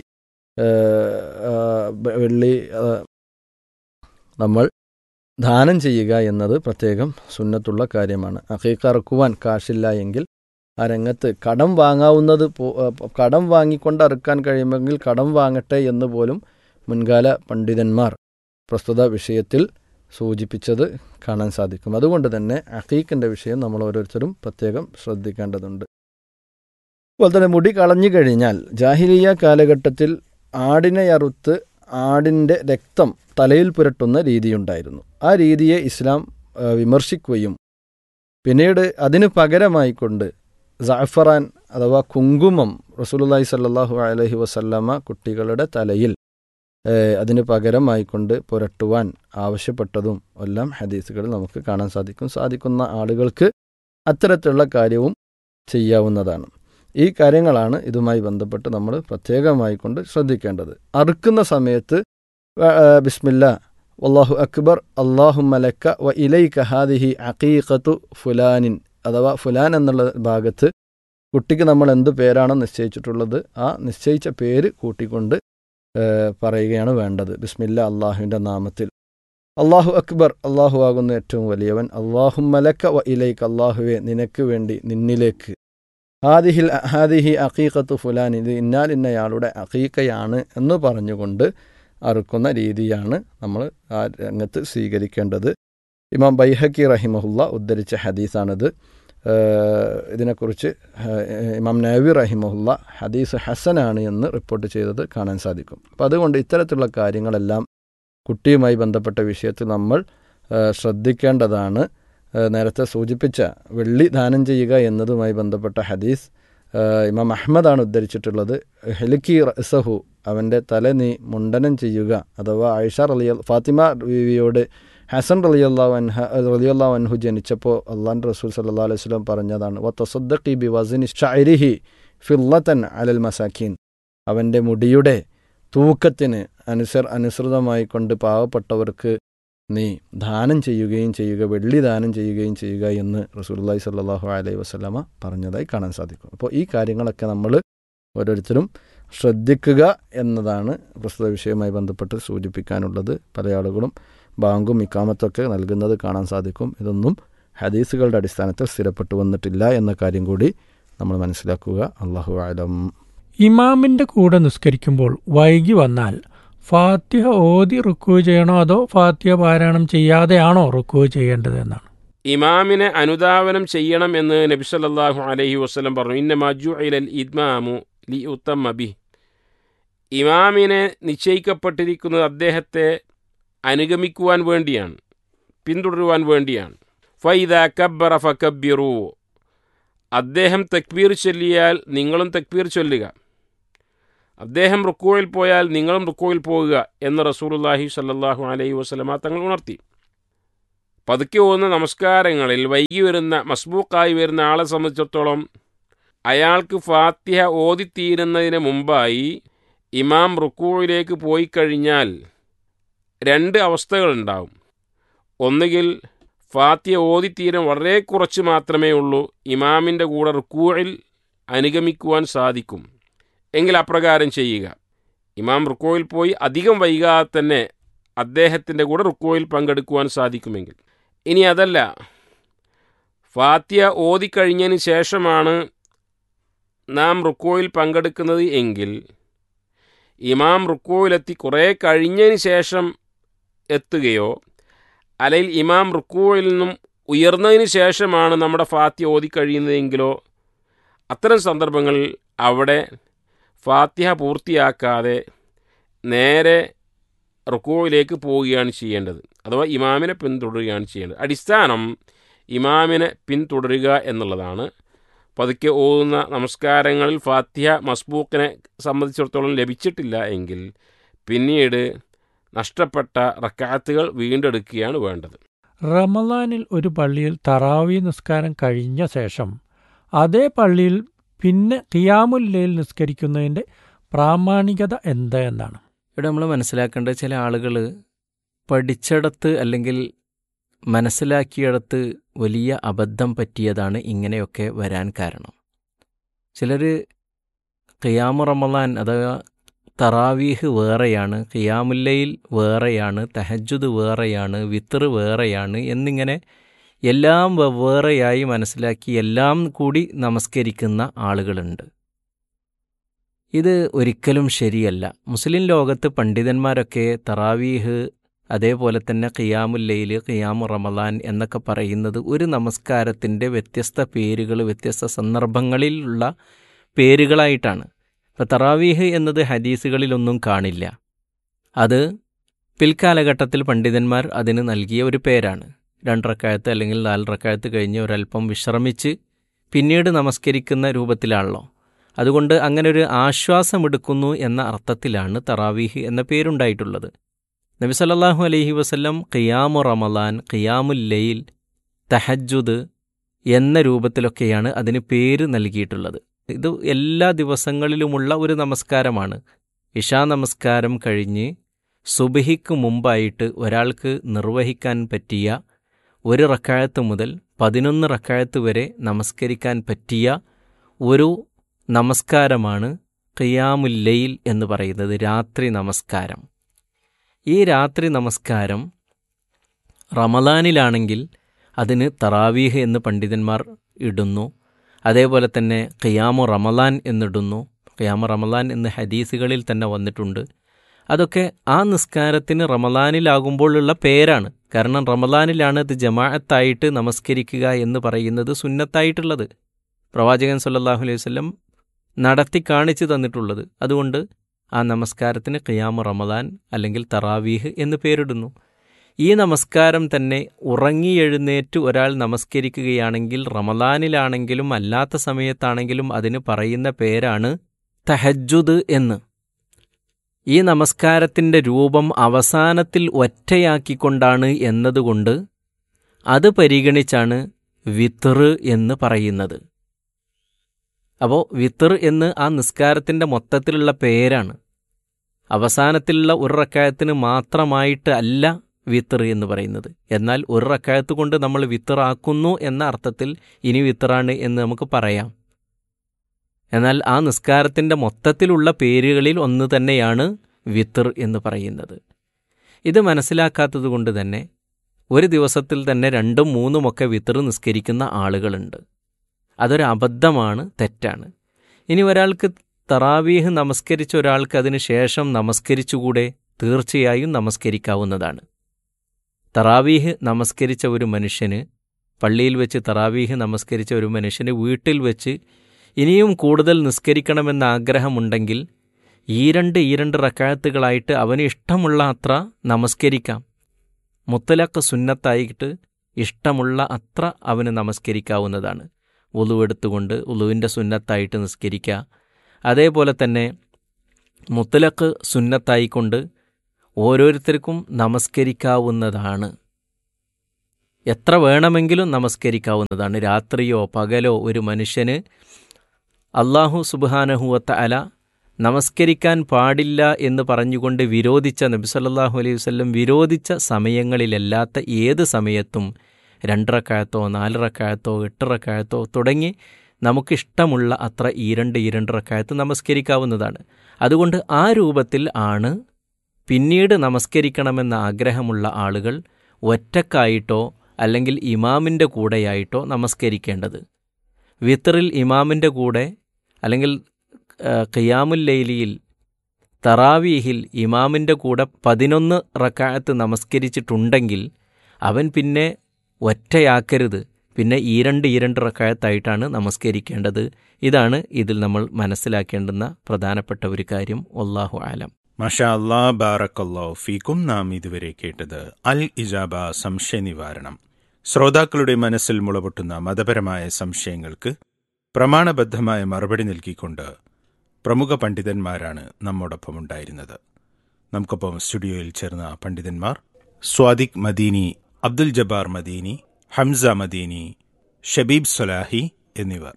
വെള്ളി നമ്മൾ ദാനം ചെയ്യുക എന്നത് പ്രത്യേകം സുന്നത്തുള്ള കാര്യമാണ് അക്കീക്കറക്കുവാൻ കാശില്ല എങ്കിൽ ആ രംഗത്ത് കടം വാങ്ങാവുന്നത് കടം വാങ്ങിക്കൊണ്ട് അറുക്കാൻ കഴിയുമെങ്കിൽ കടം വാങ്ങട്ടെ എന്ന് പോലും മുൻകാല പണ്ഡിതന്മാർ പ്രസ്തുത വിഷയത്തിൽ സൂചിപ്പിച്ചത് കാണാൻ സാധിക്കും അതുകൊണ്ട് തന്നെ അഖീഖിൻ്റെ വിഷയം നമ്മൾ ഓരോരുത്തരും പ്രത്യേകം ശ്രദ്ധിക്കേണ്ടതുണ്ട് അതുപോലെ തന്നെ മുടി കളഞ്ഞു കഴിഞ്ഞാൽ ജാഹിലിയ കാലഘട്ടത്തിൽ ആടിനെ അറുത്ത് ആടിൻ്റെ രക്തം തലയിൽ പുരട്ടുന്ന രീതിയുണ്ടായിരുന്നു ആ രീതിയെ ഇസ്ലാം വിമർശിക്കുകയും പിന്നീട് അതിന് പകരമായിക്കൊണ്ട് ജാഫറാൻ അഥവാ കുങ്കുമം റസൂലുല്ലാഹി സല്ലാഹു അലഹി വസല്ലമ്മ കുട്ടികളുടെ തലയിൽ അതിന് പകരമായിക്കൊണ്ട് പുരട്ടുവാൻ ആവശ്യപ്പെട്ടതും എല്ലാം ഹദീസുകളിൽ നമുക്ക് കാണാൻ സാധിക്കും സാധിക്കുന്ന ആളുകൾക്ക് അത്തരത്തിലുള്ള കാര്യവും ചെയ്യാവുന്നതാണ് ഈ കാര്യങ്ങളാണ് ഇതുമായി ബന്ധപ്പെട്ട് നമ്മൾ പ്രത്യേകമായി കൊണ്ട് ശ്രദ്ധിക്കേണ്ടത് അറുക്കുന്ന സമയത്ത് ബിസ്മില്ല വല്ലാഹു അക്ബർ അള്ളാഹു മലക്ക വ ഇലൈക ഹാദിഹി അഖീഖത്തു ഫുലാനിൻ അഥവാ ഫുലാൻ എന്നുള്ള ഭാഗത്ത് കുട്ടിക്ക് നമ്മൾ എന്ത് പേരാണോ നിശ്ചയിച്ചിട്ടുള്ളത് ആ നിശ്ചയിച്ച പേര് കൂട്ടിക്കൊണ്ട് പറയുകയാണ് വേണ്ടത് ബിസ്മില്ല അള്ളാഹുവിൻ്റെ നാമത്തിൽ അള്ളാഹു അക്ബർ അള്ളാഹു ആകുന്ന ഏറ്റവും വലിയവൻ അള്ളാഹു മലക്ക വ ഇലൈക്ക് അള്ളാഹുവെ നിനക്ക് വേണ്ടി നിന്നിലേക്ക് ഹാദിഹിൽ ഹാദിഹി അഖീഖത്ത് ഫുലാൻ ഇത് ഇന്നാൽ ഇന്നയാളുടെ അഖീക്കയാണ് എന്ന് പറഞ്ഞുകൊണ്ട് അറുക്കുന്ന രീതിയാണ് നമ്മൾ ആ രംഗത്ത് സ്വീകരിക്കേണ്ടത് ഇമാം ബൈഹക്കി റഹിമഹുല്ല ഉദ്ധരിച്ച ഹദീസാണിത് ഇതിനെക്കുറിച്ച് ഇമാം നവി റഹിമഹുല്ല ഹദീസ് ഹസനാണ് എന്ന് റിപ്പോർട്ട് ചെയ്തത് കാണാൻ സാധിക്കും അപ്പം അതുകൊണ്ട് ഇത്തരത്തിലുള്ള കാര്യങ്ങളെല്ലാം കുട്ടിയുമായി ബന്ധപ്പെട്ട വിഷയത്തിൽ നമ്മൾ ശ്രദ്ധിക്കേണ്ടതാണ് നേരത്തെ സൂചിപ്പിച്ച വെള്ളി ദാനം ചെയ്യുക എന്നതുമായി ബന്ധപ്പെട്ട ഹദീസ് ഇമാം അഹമ്മദാണ് ഉദ്ധരിച്ചിട്ടുള്ളത് ഹെലിക്കി റസഹു അവൻ്റെ തല നീ മുണ്ടനം ചെയ്യുക അഥവാ ആയിഷ റലിയ ഫാത്തിമ ബീവിയോട് ഹസൻ റലിയല്ലാ അൻഹ റലിയല്ലാ അൻഹു ജനിച്ചപ്പോൾ അള്ളാൻ റസൂൽ സല്ലാ അലൈഹി സ്വലം പറഞ്ഞതാണ് വ തൊസദ്ദഖി ബി വസിനി ഷൈരിഹി ഫില്ലത്തൻ അലൽ മസാഖീൻ അവൻ്റെ മുടിയുടെ തൂക്കത്തിന് അനുസർ അനുസൃതമായി കൊണ്ട് പാവപ്പെട്ടവർക്ക് നീ ദാനം ചെയ്യുകയും ചെയ്യുക വെള്ളി ദാനം ചെയ്യുകയും ചെയ്യുക എന്ന് റസൂലുള്ളാഹി സ്വല്ലല്ലാഹു അലൈഹി വസല്ലമ പറഞ്ഞതായി കാണാൻ സാധിക്കും അപ്പോൾ ഈ കാര്യങ്ങളൊക്കെ നമ്മൾ ഓരോരുത്തരും ശ്രദ്ധിക്കുക എന്നതാണ് പ്രസ്തുത വിഷയവുമായി ബന്ധപ്പെട്ട് സൂചിപ്പിക്കാനുള്ളത് പല ആളുകളും ബാങ്കും ഇക്കാമത്തൊക്കെ നൽകുന്നത് കാണാൻ സാധിക്കും ഇതൊന്നും ഹദീസുകളുടെ അടിസ്ഥാനത്തിൽ സ്ഥിരപ്പെട്ടു വന്നിട്ടില്ല എന്ന കാര്യം കൂടി നമ്മൾ മനസ്സിലാക്കുക അള്ളാഹു ആലം ഇമാമിന്റെ കൂടെ നിസ്കരിക്കുമ്പോൾ വൈകി വന്നാൽ ഫാത്തിഹ ഓതി റുക്കു ചെയ്യണോ അതോ ഫാത്തിഹ പാരായണം ചെയ്യാതെയാണോ റുക്കു ചെയ്യേണ്ടത് എന്നാണ് ഇമാമിനെ അനുധാവനം ചെയ്യണം എന്ന് നബി സല്ലല്ലാഹു അലൈഹി വസല്ലം പറഞ്ഞു ഇന്ന മജു ഇലൽ ഇദ്മാമു ലി ഉത്തമ ബി ഇമാമിനെ നിശ്ചയിക്കപ്പെട്ടിരിക്കുന്നത് അദ്ദേഹത്തെ അനുഗമിക്കുവാൻ വേണ്ടിയാണ് പിന്തുടരുവാൻ വേണ്ടിയാണ് ഫൈദ കബ്ബറ ഫക്കബ്ബിറു അദ്ദേഹം തക്ബീർ ചൊല്ലിയാൽ നിങ്ങളും തക്ബീർ ചൊല്ലുക അദ്ദേഹം റുക്കോയിൽ പോയാൽ നിങ്ങളും റുക്കോയിൽ പോകുക എന്ന് റസൂലുള്ളാഹി സ്വല്ലല്ലാഹു അലൈഹി വസല്ലമ തങ്ങൾ ഉണർത്തി പതുക്കെ പോകുന്ന നമസ്കാരങ്ങളിൽ വൈകി വരുന്ന മസ്ബൂക്കായി വരുന്ന ആളെ സംബന്ധിച്ചിടത്തോളം അയാൾക്ക് ഫാത്തിഹ ഓതിത്തീരുന്നതിന് മുമ്പായി ഇമാം റുക്കോയിലേക്ക് പോയി കഴിഞ്ഞാൽ രണ്ട് അവസ്ഥകളുണ്ടാവും ഒന്നുകിൽ ഫാത്തിഹ ഓതിത്തീരാൻ വളരെ കുറച്ച് മാത്രമേ ഉള്ളൂ ഇമാമിൻ്റെ കൂടെ റുക്കൂഴിൽ അനുഗമിക്കുവാൻ സാധിക്കും എങ്കിൽ അപ്രകാരം ചെയ്യുക ഇമാം റുക്കോയിൽ പോയി അധികം വൈകാതെ തന്നെ അദ്ദേഹത്തിൻ്റെ കൂടെ റുക്കോയിൽ പങ്കെടുക്കുവാൻ സാധിക്കുമെങ്കിൽ ഇനി അതല്ല ഫാത്തിയ ഓതിക്കഴിഞ്ഞതിന് ശേഷമാണ് നാം റുക്കോയിൽ പങ്കെടുക്കുന്നത് എങ്കിൽ ഇമാം റുക്കോയിലെത്തി കുറേ കഴിഞ്ഞതിന് ശേഷം എത്തുകയോ അല്ലെങ്കിൽ ഇമാം റുക്കോയിൽ നിന്നും ഉയർന്നതിന് ശേഷമാണ് നമ്മുടെ ഫാത്തിയ ഓതിക്കഴിയുന്നതെങ്കിലോ അത്തരം സന്ദർഭങ്ങളിൽ അവിടെ ഫാത്തിഹ പൂർത്തിയാക്കാതെ നേരെ റുക്കോയിലേക്ക് പോവുകയാണ് ചെയ്യേണ്ടത് അഥവാ ഇമാമിനെ പിന്തുടരുകയാണ് ചെയ്യേണ്ടത് അടിസ്ഥാനം ഇമാമിനെ പിന്തുടരുക എന്നുള്ളതാണ് പതുക്കെ ഓതുന്ന നമസ്കാരങ്ങളിൽ ഫാത്തിഹ മസ്ബൂക്കിനെ സംബന്ധിച്ചിടത്തോളം ലഭിച്ചിട്ടില്ല എങ്കിൽ പിന്നീട് നഷ്ടപ്പെട്ട റക്കാത്തുകൾ വീണ്ടെടുക്കുകയാണ് വേണ്ടത് റമദാനിൽ ഒരു പള്ളിയിൽ തറാവി നിസ്കാരം കഴിഞ്ഞ ശേഷം അതേ പള്ളിയിൽ പിന്നെ ഖിയാമുല്ലയിൽ നിസ്കരിക്കുന്നതിൻ്റെ പ്രാമാണികത എന്താ എന്നാണ് ഇവിടെ നമ്മൾ മനസ്സിലാക്കേണ്ട ചില ആളുകൾ പഠിച്ചിടത്ത് അല്ലെങ്കിൽ മനസ്സിലാക്കിയിടത്ത് വലിയ അബദ്ധം പറ്റിയതാണ് ഇങ്ങനെയൊക്കെ വരാൻ കാരണം ചിലർ ഖിയാമു റമലാൻ അഥവാ തറാവീഹ് വേറെയാണ് ഖിയാമുല്ലയിൽ വേറെയാണ് തഹജുദ് വേറെയാണ് വിത്തർ വേറെയാണ് എന്നിങ്ങനെ എല്ലാം വെവ്വേറെയായി മനസ്സിലാക്കി എല്ലാം കൂടി നമസ്കരിക്കുന്ന ആളുകളുണ്ട് ഇത് ഒരിക്കലും ശരിയല്ല മുസ്ലിം ലോകത്ത് പണ്ഡിതന്മാരൊക്കെ തറാവീഹ് അതേപോലെ തന്നെ ഖിയാമുല്ലയിൽ ഖിയാമു റമലാൻ എന്നൊക്കെ പറയുന്നത് ഒരു നമസ്കാരത്തിൻ്റെ വ്യത്യസ്ത പേരുകൾ വ്യത്യസ്ത സന്ദർഭങ്ങളിലുള്ള പേരുകളായിട്ടാണ് ഇപ്പോൾ തറാവീഹ് എന്നത് ഹദീസുകളിലൊന്നും കാണില്ല അത് പിൽക്കാലഘട്ടത്തിൽ പണ്ഡിതന്മാർ അതിന് നൽകിയ ഒരു പേരാണ് രണ്ടറക്കായത്ത് അല്ലെങ്കിൽ നാലറക്കായത്ത് കഴിഞ്ഞ് ഒരല്പം വിശ്രമിച്ച് പിന്നീട് നമസ്കരിക്കുന്ന രൂപത്തിലാണല്ലോ അതുകൊണ്ട് അങ്ങനെ ഒരു ആശ്വാസമെടുക്കുന്നു എന്ന അർത്ഥത്തിലാണ് തറാവീഹ് എന്ന പേരുണ്ടായിട്ടുള്ളത് നബി സല്ലല്ലാഹു അലൈഹി വസല്ലം ഖിയാമു റമലാൻ ഖിയാമുൽ ലൈൽ തഹജുദ് എന്ന രൂപത്തിലൊക്കെയാണ് അതിന് പേര് നൽകിയിട്ടുള്ളത് ഇത് എല്ലാ ദിവസങ്ങളിലുമുള്ള ഒരു നമസ്കാരമാണ് ഇഷാ നമസ്കാരം കഴിഞ്ഞ് സുബഹിക്ക് മുമ്പായിട്ട് ഒരാൾക്ക് നിർവഹിക്കാൻ പറ്റിയ ഒരു റക്കായത്ത് മുതൽ പതിനൊന്ന് റക്കായത്ത് വരെ നമസ്കരിക്കാൻ പറ്റിയ ഒരു നമസ്കാരമാണ് ഖിയാമുല്ലയിൽ എന്ന് പറയുന്നത് രാത്രി നമസ്കാരം ഈ രാത്രി നമസ്കാരം റമദാനിലാണെങ്കിൽ അതിന് തറാവീഹ് എന്ന് പണ്ഡിതന്മാർ ഇടുന്നു അതേപോലെ തന്നെ ഖിയാമു റമലാൻ എന്നിടുന്നു ഖിയാമു റമലാൻ എന്ന് ഹദീസുകളിൽ തന്നെ വന്നിട്ടുണ്ട് അതൊക്കെ ആ നിസ്കാരത്തിന് റമലാനിലാകുമ്പോഴുള്ള പേരാണ് കാരണം റമലാനിലാണ് ഇത് ജമാഅത്തായിട്ട് നമസ്കരിക്കുക എന്ന് പറയുന്നത് സുന്നത്തായിട്ടുള്ളത് പ്രവാചകൻ സല്ലല്ലാഹു അലൈഹി വസല്ലം നടത്തി കാണിച്ചു തന്നിട്ടുള്ളത് അതുകൊണ്ട് ആ നമസ്കാരത്തിന് ഖിയാമു റമലാൻ അല്ലെങ്കിൽ തറാവീഹ് എന്ന് പേരിടുന്നു ഈ നമസ്കാരം തന്നെ ഉറങ്ങി എഴുന്നേറ്റ് ഒരാൾ നമസ്കരിക്കുകയാണെങ്കിൽ റമലാനിലാണെങ്കിലും അല്ലാത്ത സമയത്താണെങ്കിലും അതിന് പറയുന്ന പേരാണ് തഹജുദ് എന്ന് ഈ നമസ്കാരത്തിൻ്റെ രൂപം അവസാനത്തിൽ ഒറ്റയാക്കിക്കൊണ്ടാണ് എന്നതുകൊണ്ട് അത് പരിഗണിച്ചാണ് വിത്തർ എന്ന് പറയുന്നത് അപ്പോൾ വിത്തർ എന്ന് ആ നിസ്കാരത്തിൻ്റെ മൊത്തത്തിലുള്ള പേരാണ് അവസാനത്തിലുള്ള ഒരു റക്കായത്തിന് മാത്രമായിട്ട് അല്ല വിത്തർ എന്ന് പറയുന്നത് എന്നാൽ ഒരു റക്കായത്ത് കൊണ്ട് നമ്മൾ വിത്തറാക്കുന്നു എന്ന അർത്ഥത്തിൽ ഇനി വിത്തറാണ് എന്ന് നമുക്ക് പറയാം എന്നാൽ ആ നിസ്കാരത്തിൻ്റെ മൊത്തത്തിലുള്ള പേരുകളിൽ ഒന്ന് തന്നെയാണ് വിത്തർ എന്ന് പറയുന്നത് ഇത് മനസ്സിലാക്കാത്തത് കൊണ്ട് തന്നെ ഒരു ദിവസത്തിൽ തന്നെ രണ്ടും മൂന്നുമൊക്കെ വിത്തർ നിസ്കരിക്കുന്ന ആളുകളുണ്ട് അതൊരു അബദ്ധമാണ് തെറ്റാണ് ഇനി ഒരാൾക്ക് തറാവീഹ് നമസ്കരിച്ച ഒരാൾക്ക് അതിന് ശേഷം നമസ്കരിച്ചുകൂടെ തീർച്ചയായും നമസ്കരിക്കാവുന്നതാണ് തറാവീഹ് നമസ്കരിച്ച ഒരു മനുഷ്യന് പള്ളിയിൽ വെച്ച് തറാവീഹ് നമസ്കരിച്ച ഒരു മനുഷ്യന് വീട്ടിൽ വെച്ച് ഇനിയും കൂടുതൽ നിസ്കരിക്കണമെന്ന ആഗ്രഹമുണ്ടെങ്കിൽ ഈ രണ്ട് ഈ രണ്ട് റക്കായത്തുകളായിട്ട് അവന് ഇഷ്ടമുള്ള അത്ര നമസ്കരിക്കാം മുത്തലക്ക് സുന്നത്തായിട്ട് ഇഷ്ടമുള്ള അത്ര അവന് നമസ്കരിക്കാവുന്നതാണ് ഉളു എടുത്തുകൊണ്ട് ഉളുവിൻ്റെ സുന്നത്തായിട്ട് നിസ്കരിക്കുക അതേപോലെ തന്നെ മുത്തലക്ക് സുന്നത്തായിക്കൊണ്ട് ഓരോരുത്തർക്കും നമസ്കരിക്കാവുന്നതാണ് എത്ര വേണമെങ്കിലും നമസ്കരിക്കാവുന്നതാണ് രാത്രിയോ പകലോ ഒരു മനുഷ്യന് അള്ളാഹു സുബാനഹുവത്ത അല നമസ്കരിക്കാൻ പാടില്ല എന്ന് പറഞ്ഞുകൊണ്ട് വിരോധിച്ച നബിസല്ലാഹു അലൈഹി വല്ലം വിരോധിച്ച സമയങ്ങളിലല്ലാത്ത ഏത് സമയത്തും രണ്ടറക്കായത്തോ നാലറക്കായത്തോ എട്ടറക്കായത്തോ തുടങ്ങി നമുക്കിഷ്ടമുള്ള അത്ര ഈ രണ്ട് ഈ രണ്ടറക്കായത്ത് നമസ്കരിക്കാവുന്നതാണ് അതുകൊണ്ട് ആ രൂപത്തിൽ ആണ് പിന്നീട് നമസ്കരിക്കണമെന്ന ആഗ്രഹമുള്ള ആളുകൾ ഒറ്റക്കായിട്ടോ അല്ലെങ്കിൽ ഇമാമിൻ്റെ കൂടെയായിട്ടോ നമസ്കരിക്കേണ്ടത് വിത്തറിൽ ഇമാമിൻ്റെ കൂടെ അല്ലെങ്കിൽ ഖിയാമുൽ ലൈലിയിൽ തറാവീഹിൽ ഇമാമിൻ്റെ കൂടെ പതിനൊന്ന് റക്കായത്ത് നമസ്കരിച്ചിട്ടുണ്ടെങ്കിൽ അവൻ പിന്നെ ഒറ്റയാക്കരുത് പിന്നെ ഈ രണ്ട് ഈ രണ്ട് റക്കായത്തായിട്ടാണ് നമസ്കരിക്കേണ്ടത് ഇതാണ് ഇതിൽ നമ്മൾ മനസ്സിലാക്കേണ്ടുന്ന പ്രധാനപ്പെട്ട ഒരു കാര്യം ഒല്ലാഹു ആലം മഷാ അല്ലാ ബാറക്കല്ലോ ഫീക്കും നാം ഇതുവരെ കേട്ടത് അൽ ഇജാബ സംശയ നിവാരണം ശ്രോതാക്കളുടെ മനസ്സിൽ മുളപൊട്ടുന്ന മതപരമായ സംശയങ്ങൾക്ക് പ്രമാണബദ്ധമായ മറുപടി നൽകിക്കൊണ്ട് പ്രമുഖ പണ്ഡിതന്മാരാണ് നമ്മോടൊപ്പം ഉണ്ടായിരുന്നത് നമുക്കൊപ്പം സ്റ്റുഡിയോയിൽ ചേർന്ന പണ്ഡിതന്മാർ സ്വാദിഖ് മദീനി അബ്ദുൽ ജബ്ബാർ മദീനി ഹംസ മദീനി ഷബീബ് സൊലാഹി എന്നിവർ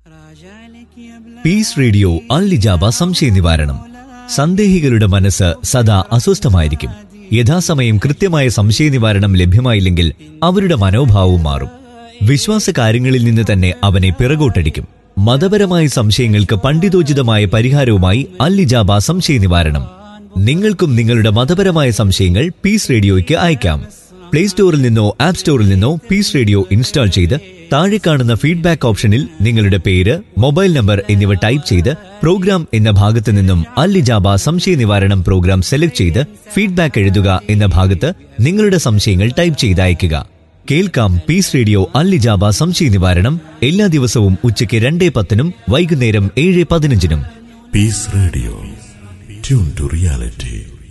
പീസ് റേഡിയോ അൽ ഇജാബ സംശയ നിവാരണം സന്ദേഹികളുടെ മനസ്സ് സദാ അസ്വസ്ഥമായിരിക്കും യഥാസമയം കൃത്യമായ സംശയ നിവാരണം ലഭ്യമായില്ലെങ്കിൽ അവരുടെ മനോഭാവവും മാറും വിശ്വാസ കാര്യങ്ങളിൽ നിന്ന് തന്നെ അവനെ പിറകോട്ടടിക്കും മതപരമായ സംശയങ്ങൾക്ക് പണ്ഡിതോചിതമായ പരിഹാരവുമായി അൽ ഇജാബ സംശയ നിവാരണം നിങ്ങൾക്കും നിങ്ങളുടെ മതപരമായ സംശയങ്ങൾ പീസ് റേഡിയോയ്ക്ക് അയക്കാം പ്ലേ സ്റ്റോറിൽ നിന്നോ ആപ്പ് സ്റ്റോറിൽ നിന്നോ പീസ് റേഡിയോ ഇൻസ്റ്റാൾ ചെയ്ത് താഴെ കാണുന്ന ഫീഡ്ബാക്ക് ഓപ്ഷനിൽ നിങ്ങളുടെ പേര് മൊബൈൽ നമ്പർ എന്നിവ ടൈപ്പ് ചെയ്ത് പ്രോഗ്രാം എന്ന ഭാഗത്ത് നിന്നും അൽ ഇജാബ സംശയ നിവാരണം പ്രോഗ്രാം സെലക്ട് ചെയ്ത് ഫീഡ്ബാക്ക് എഴുതുക എന്ന ഭാഗത്ത് നിങ്ങളുടെ സംശയങ്ങൾ ടൈപ്പ് ചെയ്ത് അയയ്ക്കുക കേൾക്കാം പീസ് റേഡിയോ അൽ ഇജാബ സംശയ നിവാരണം എല്ലാ ദിവസവും ഉച്ചയ്ക്ക് രണ്ടേ പത്തിനും വൈകുന്നേരം ഏഴ് പതിനഞ്ചിനും Peace Radio. Tune to reality.